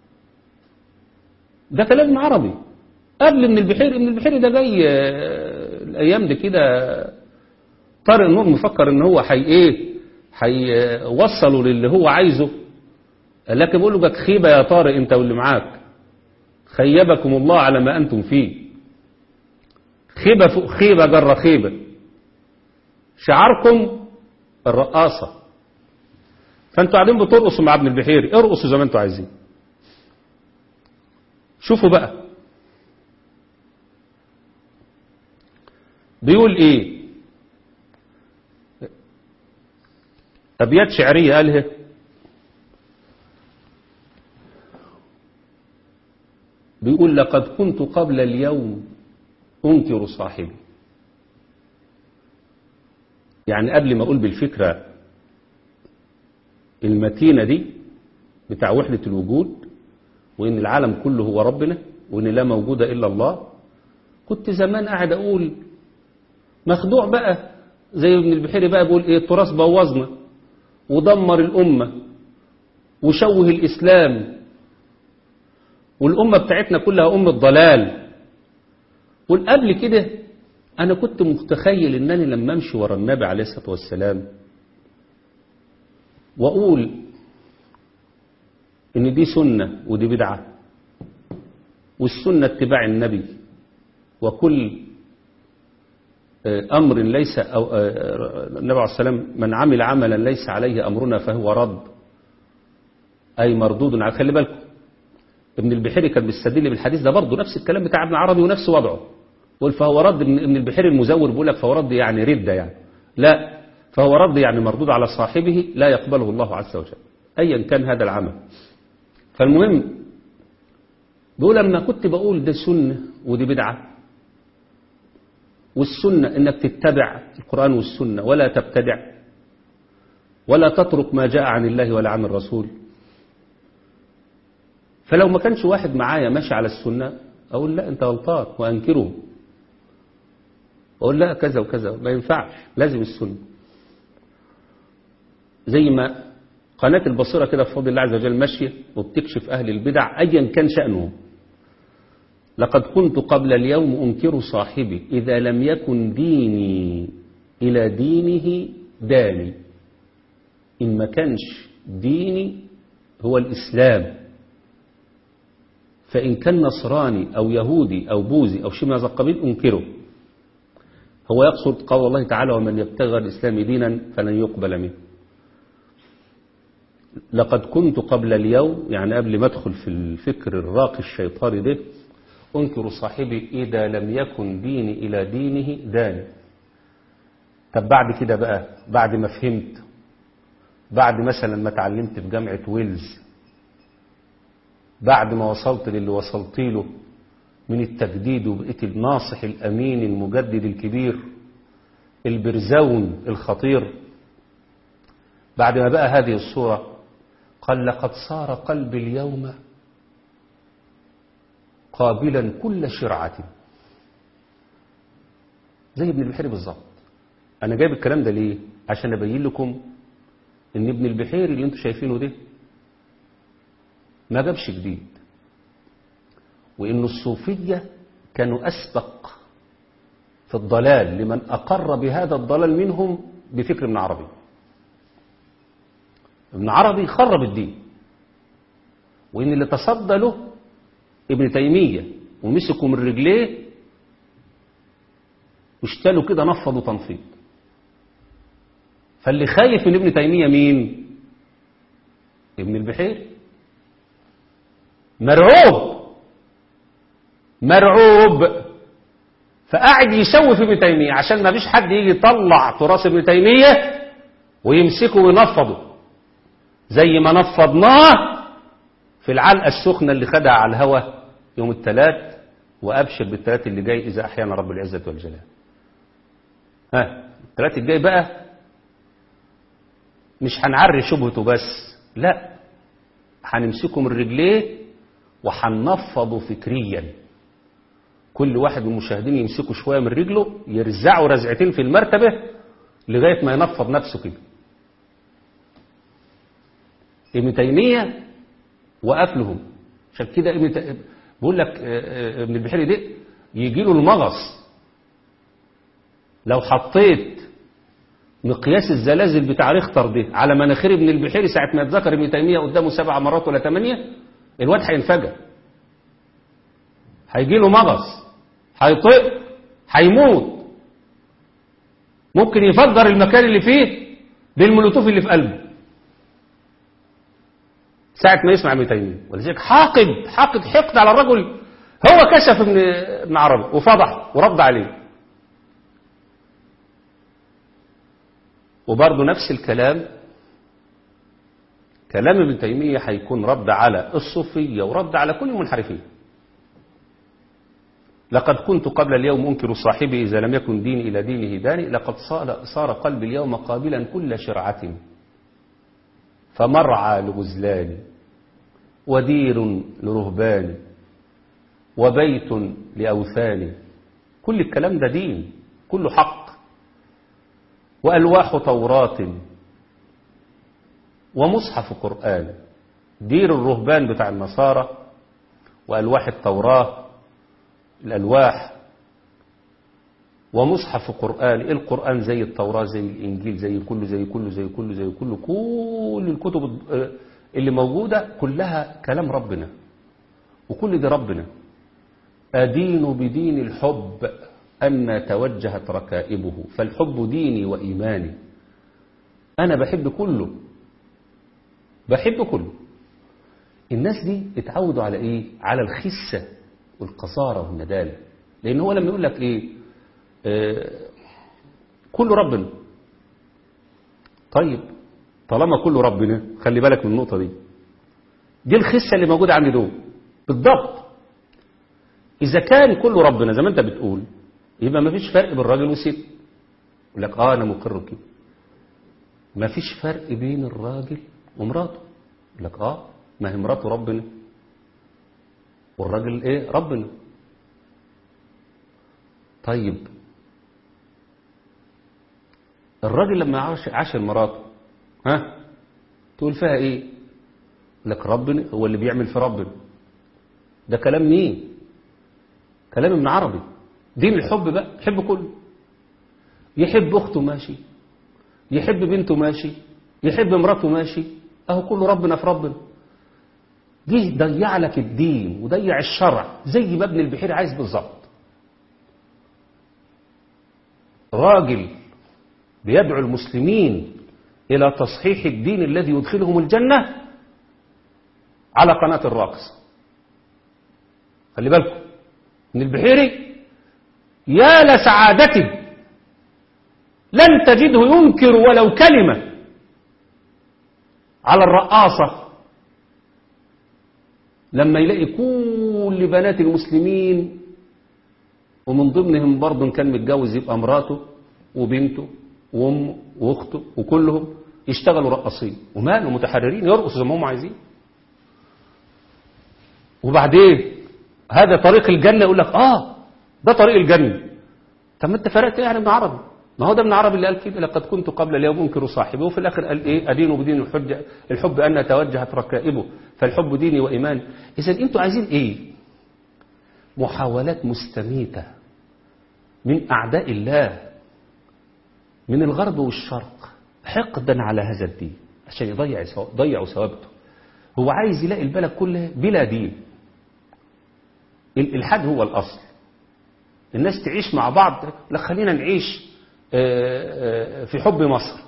ده كلام عربي قبل ابن البحيري ابن البحيري ده جاي الايام دي كده طارق النور مفكر ان هو حي ايه هيوصله للي هو عايزه لكن بيقول له بك خيبه يا طارق انت واللي معاك خيبكم الله على ما انتم فيه خيبه فوق خيبه جر خيبه شعاركم الرقاصه فانتوا قاعدين بترقصوا مع ابن البحيري ارقصوا زي ما انتوا عايزين شوفوا بقى بيقول ايه ابيات شعريه قالها بيقول لقد كنت قبل اليوم انكر صاحبي يعني قبل ما اقول بالفكره المتينه دي بتاع وحده الوجود وان العالم كله هو ربنا وان لا موجود الا الله كنت زمان قاعد اقول مخدوع بقى زي ابن البحيري بقى بيقول ايه التراث بوظنا ودمر الأمة وشوه الإسلام والأمة بتاعتنا كلها أمة ضلال والقبل كده أنا كنت متخيل أنني لما أمشي ورا النبي عليه الصلاة والسلام وأقول إن دي سنة ودي بدعة والسنة اتباع النبي وكل أمر ليس أو النبي عليه السلام من عمل عملا ليس عليه أمرنا فهو رد أي مردود على خلي بالكم ابن البحيري كان بيستدل بالحديث ده برضه نفس الكلام بتاع ابن عربي ونفس وضعه يقول فهو رد ابن البحيري المزور بيقول لك فهو رد يعني ردة يعني لا فهو رد يعني مردود على صاحبه لا يقبله الله عز وجل أيا كان هذا العمل فالمهم بيقول لما كنت بقول ده سنة ودي بدعة والسنة انك تتبع القرآن والسنة ولا تبتدع ولا تترك ما جاء عن الله ولا عن الرسول فلو ما كانش واحد معايا ماشي على السنة أقول لا أنت غلطان وأنكره أقول لا كذا وكذا ما ينفعش لازم السنة زي ما قناة البصيرة كده بفضل الله عز وجل ماشية وبتكشف أهل البدع أيا كان شأنهم لقد كنت قبل اليوم أنكر صاحبي إذا لم يكن ديني إلى دينه داني إن ما كانش ديني هو الإسلام فإن كان نصراني أو يهودي أو بوذي أو شيء من هذا القبيل أنكره هو يقصد قول الله تعالى ومن يبتغى الإسلام دينا فلن يقبل منه لقد كنت قبل اليوم يعني قبل ما أدخل في الفكر الراقي الشيطاني ده أنكر صاحبي إذا لم يكن ديني إلى دينه داني طب بعد كده بقى بعد ما فهمت بعد مثلا ما اتعلمت في جامعة ويلز بعد ما وصلت للي وصلت له من التجديد وبقيت الناصح الأمين المجدد الكبير البرزون الخطير بعد ما بقى هذه الصورة قال لقد صار قلبي اليوم قابلا كل شرعة زي ابن البحيري بالظبط أنا جايب الكلام ده ليه عشان أبين لكم إن ابن البحيري اللي انتم شايفينه ده ما جابش جديد وإن الصوفية كانوا أسبق في الضلال لمن أقر بهذا الضلال منهم بفكر ابن عربي ابن عربي خرب الدين وإن اللي تصدى له ابن تيمية ومسكوا من رجليه واشتلوا كده نفضوا تنفيض فاللي خايف من ابن تيمية مين ابن البحير مرعوب مرعوب فقاعد يسوي في ابن تيمية عشان ما فيش حد يجي يطلع تراث ابن تيمية ويمسكه وينفضه زي ما نفضناه في العلقة السخنة اللي خدها على الهوى يوم الثلاث وأبشر بالثلاث اللي جاي إذا أحيانا رب العزة والجلال ها الثلاث الجاي بقى مش هنعري شبهته بس لا هنمسكه من رجليه وهننفضه فكريا كل واحد من المشاهدين يمسكوا شوية من رجله يرزعوا رزعتين في المرتبة لغاية ما ينفض نفسه كده ابن تيمية وقف لهم عشان كده ابن ت... بيقول لك ابن البحيري ده يجي له المغص لو حطيت مقياس الزلازل بتاع ريختر ده على مناخير ابن البحيري ساعة ما يتذكر ابن تيمية قدامه سبع مرات ولا ثمانية الواد هينفجر هيجي له مغص هيطق هيموت ممكن يفجر المكان اللي فيه بالمولوتوف اللي في قلبه ساعة ما يسمع ابن تيمية ولذلك حاقد حاقد حقد على الرجل هو كشف ابن ابن عربي وفضح ورد عليه وبرضه نفس الكلام كلام ابن تيمية هيكون رد على الصوفية ورد على كل المنحرفين لقد كنت قبل اليوم أنكر صاحبي إذا لم يكن ديني إلى دينه داني لقد صار قلبي اليوم قابلا كل شرعة فمرعى لغزلان ودير لرهبان وبيت لأوثان كل الكلام ده دين كله حق وألواح توراة ومصحف قرآن دير الرهبان بتاع النصارى وألواح التوراة الألواح ومصحف قرآن القرآن زي التوراة زي الإنجيل زي كله زي كله زي كله زي كله كل الكتب اللي موجودة كلها كلام ربنا وكل دي ربنا أدين بدين الحب أن توجهت ركائبه فالحب ديني وإيماني أنا بحب كله بحب كله الناس دي اتعودوا على إيه على الخسة والقصارى والندالة لأن هو لما يقول لك إيه آه كله ربنا طيب طالما كله ربنا خلي بالك من النقطة دي دي الخسة اللي موجودة عند دول بالضبط إذا كان كله ربنا زي ما أنت بتقول يبقى ما فيش فرق بين الراجل والست يقول لك آه أنا مقر بكده ما فيش فرق بين الراجل ومراته يقول لك آه ما هي مراته ربنا والراجل إيه ربنا طيب الراجل لما عاش عاشر مراته ها تقول فيها ايه لك ربنا هو اللي بيعمل في ربنا ده كلام مين كلام ابن عربي دين الحب بقى يحب كله يحب اخته ماشي يحب بنته ماشي يحب مراته ماشي اهو كله ربنا في ربنا جه ضيع لك الدين وضيع الشرع زي ما ابن البحير عايز بالظبط راجل بيدعو المسلمين إلى تصحيح الدين الذي يدخلهم الجنة على قناة الراقص خلي بالكم من البحيري يا لسعادته لن تجده ينكر ولو كلمة على الرقاصة لما يلاقي كل بنات المسلمين ومن ضمنهم برضه كان متجوز يبقى مراته وبنته وامه واخته وكلهم يشتغلوا رقاصين وماله متحررين يرقصوا زي ما هم عايزين وبعدين هذا طريق الجنة يقول لك اه ده طريق الجنة طب ما انت فرقت ايه يعني ابن عربي ما هو ده ابن عربي اللي قال كده لقد كنت قبل اليوم انكر صاحبه وفي الاخر قال ايه ادين بدين الحج الحب ان توجهت ركائبه فالحب ديني وايماني اذا انتوا عايزين ايه محاولات مستميتة من اعداء الله من الغرب والشرق حقدا على هذا الدين عشان يضيع ضيعوا ثوابته هو عايز يلاقي البلد كلها بلا دين الإلحاد هو الأصل الناس تعيش مع بعض لا خلينا نعيش في حب مصر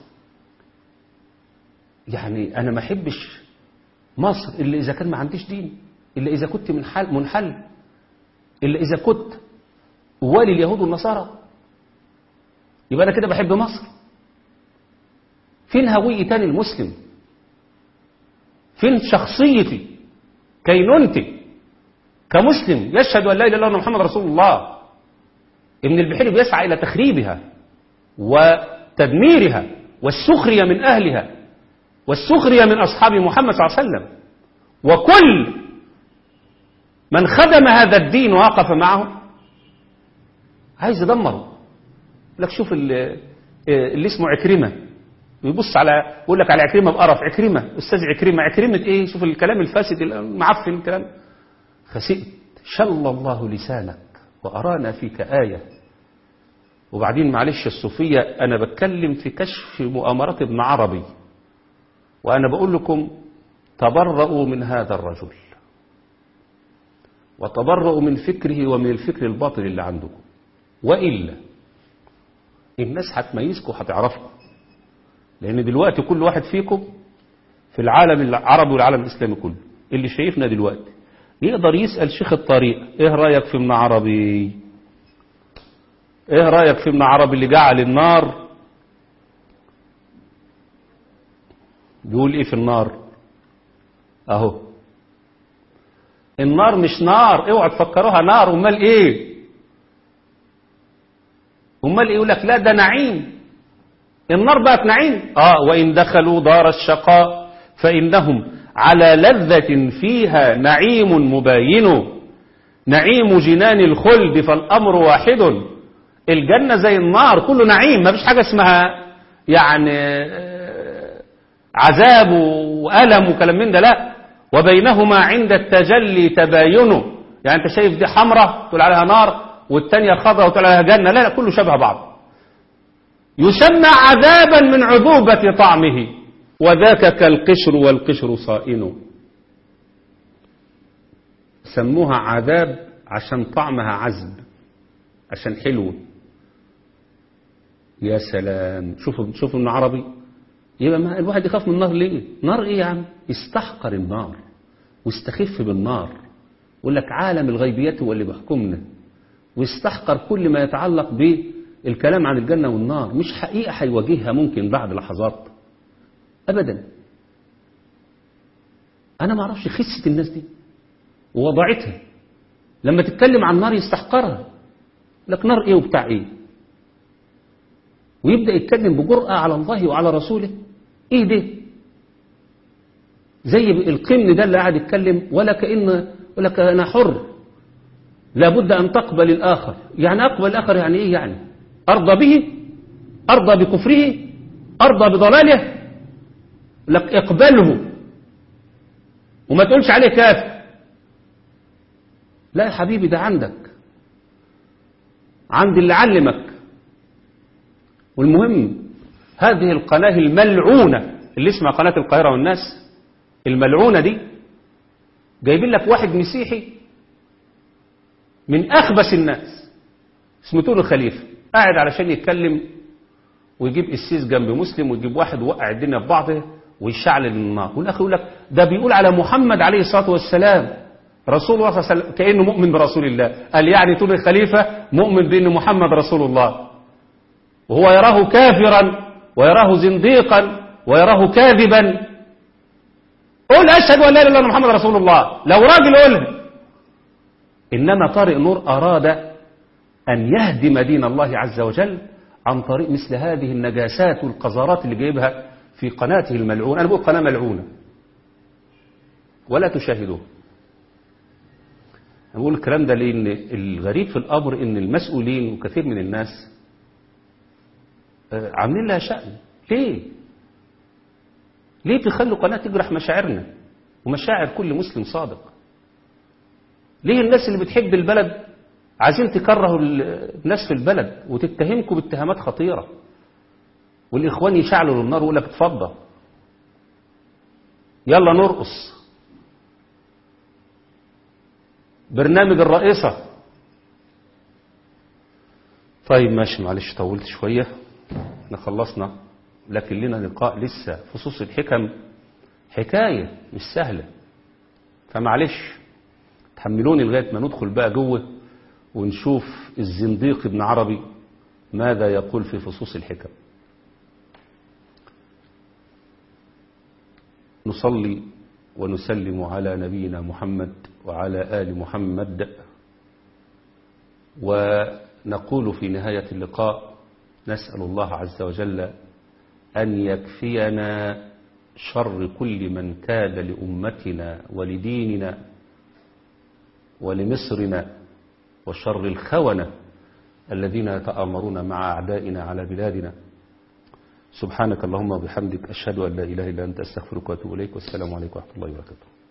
يعني أنا ما أحبش مصر إلا إذا كان ما عنديش دين إلا إذا كنت منحل, منحل إلا إذا كنت والي اليهود والنصارى يبقى أنا كده بحب مصر فين هويتي أنا المسلم فين شخصيتي كينونتي كمسلم يشهد أن لا إله إلا الله محمد رسول الله ابن البحيري بيسعى إلى تخريبها وتدميرها والسخرية من أهلها والسخرية من أصحاب محمد صلى الله عليه وسلم وكل من خدم هذا الدين ووقف معه عايز يدمره لك شوف اللي, اللي اسمه عكرمة ويبص على يقول لك على عكرمة بقرف عكرمة أستاذ عكرمة عكرمة إيه شوف الكلام الفاسد المعفن الكلام خسئت شل الله لسانك وأرانا فيك آية وبعدين معلش الصوفية أنا بتكلم في كشف مؤامرات ابن عربي وأنا بقول لكم تبرؤوا من هذا الرجل وتبرؤوا من فكره ومن الفكر الباطل اللي عندكم وإلا الناس هتميزكم هتعرفكم لأن دلوقتي كل واحد فيكم في العالم العربي والعالم الإسلامي كله اللي شايفنا دلوقتي يقدر يسأل شيخ الطريق ايه رأيك في ابن عربي ايه رأيك في ابن عربي اللي جعل النار بيقول ايه في النار اهو النار مش نار اوعى تفكروها نار امال ايه امال ايه يقول لك لا ده نعيم النار بقت نعيم اه وان دخلوا دار الشقاء فانهم على لذة فيها نعيم مباين نعيم جنان الخلد فالأمر واحد الجنة زي النار كله نعيم ما فيش حاجة اسمها يعني عذاب وألم وكلام من ده لا وبينهما عند التجلي تباين يعني انت شايف دي حمراء تقول عليها نار والتانية خضراء وتقول عليها جنة لا لا كله شبه بعض يسمى عذابا من عذوبة طعمه وذاك كالقشر والقشر صائن سموها عذاب عشان طعمها عذب عشان حلو يا سلام شوفوا شوفوا ابن عربي يبقى ما الواحد يخاف من النار ليه نار ايه يا عم يستحقر النار ويستخف بالنار يقول لك عالم الغيبيات هو اللي بيحكمنا ويستحقر كل ما يتعلق بالكلام عن الجنة والنار مش حقيقة هيواجهها ممكن بعد لحظات أبدا أنا ما أعرفش خسة الناس دي ووضعتها لما تتكلم عن نار يستحقرها لك نار إيه وبتاع إيه ويبدأ يتكلم بجرأة على الله وعلى رسوله إيه ده زي القمن ده اللي قاعد يتكلم ولا كأن ولا كأنا حر لابد أن تقبل الآخر يعني أقبل الآخر يعني إيه يعني أرضى به أرضى بكفره أرضى بضلاله لك اقبله وما تقولش عليه كافر لا يا حبيبي ده عندك عند اللي علمك والمهم هذه القناة الملعونة اللي اسمها قناة القاهرة والناس الملعونة دي جايبين لك واحد مسيحي من أخبث الناس اسمه تونو خليفة قاعد علشان يتكلم ويجيب السيس جنب مسلم ويجيب واحد وقع الدنيا في بعضه ويشعل النار والاخر يقول لك ده بيقول على محمد عليه الصلاه والسلام رسول الله صلى الله عليه وسلم كانه مؤمن برسول الله قال يعني تونو الخليفه مؤمن بان محمد رسول الله وهو يراه كافرا ويراه زنديقا ويراه كاذبا قل اشهد ان لا اله الا الله محمد رسول الله لو راجل قولها انما طارق نور اراد ان يهدم دين الله عز وجل عن طريق مثل هذه النجاسات والقذارات اللي جايبها في قناته الملعونة أنا بقول قناة ملعونة ولا تشاهدوه أنا بقول الكلام ده لأن الغريب في الأمر إن المسؤولين وكثير من الناس عاملين لها شأن ليه؟ ليه تخلوا قناة تجرح مشاعرنا ومشاعر كل مسلم صادق ليه الناس اللي بتحب البلد عايزين تكرهوا الناس في البلد وتتهمكم باتهامات خطيرة والإخوان يشعلوا النار ويقول لك اتفضل يلا نرقص برنامج الرئيسة طيب ماشي معلش طولت شوية احنا خلصنا لكن لنا لقاء لسه فصوص الحكم حكاية مش سهلة فمعلش تحملوني لغاية ما ندخل بقى جوه ونشوف الزنديق ابن عربي ماذا يقول في فصوص الحكم نصلي ونسلم على نبينا محمد وعلى آل محمد ونقول في نهاية اللقاء نسأل الله عز وجل أن يكفينا شر كل من كاد لأمتنا ولديننا ولمصرنا وشر الخونة الذين يتآمرون مع أعدائنا على بلادنا سبحانك اللهم وبحمدك أشهد أن لا إله إلا أنت أستغفرك وأتوب إليك والسلام عليكم ورحمة الله وبركاته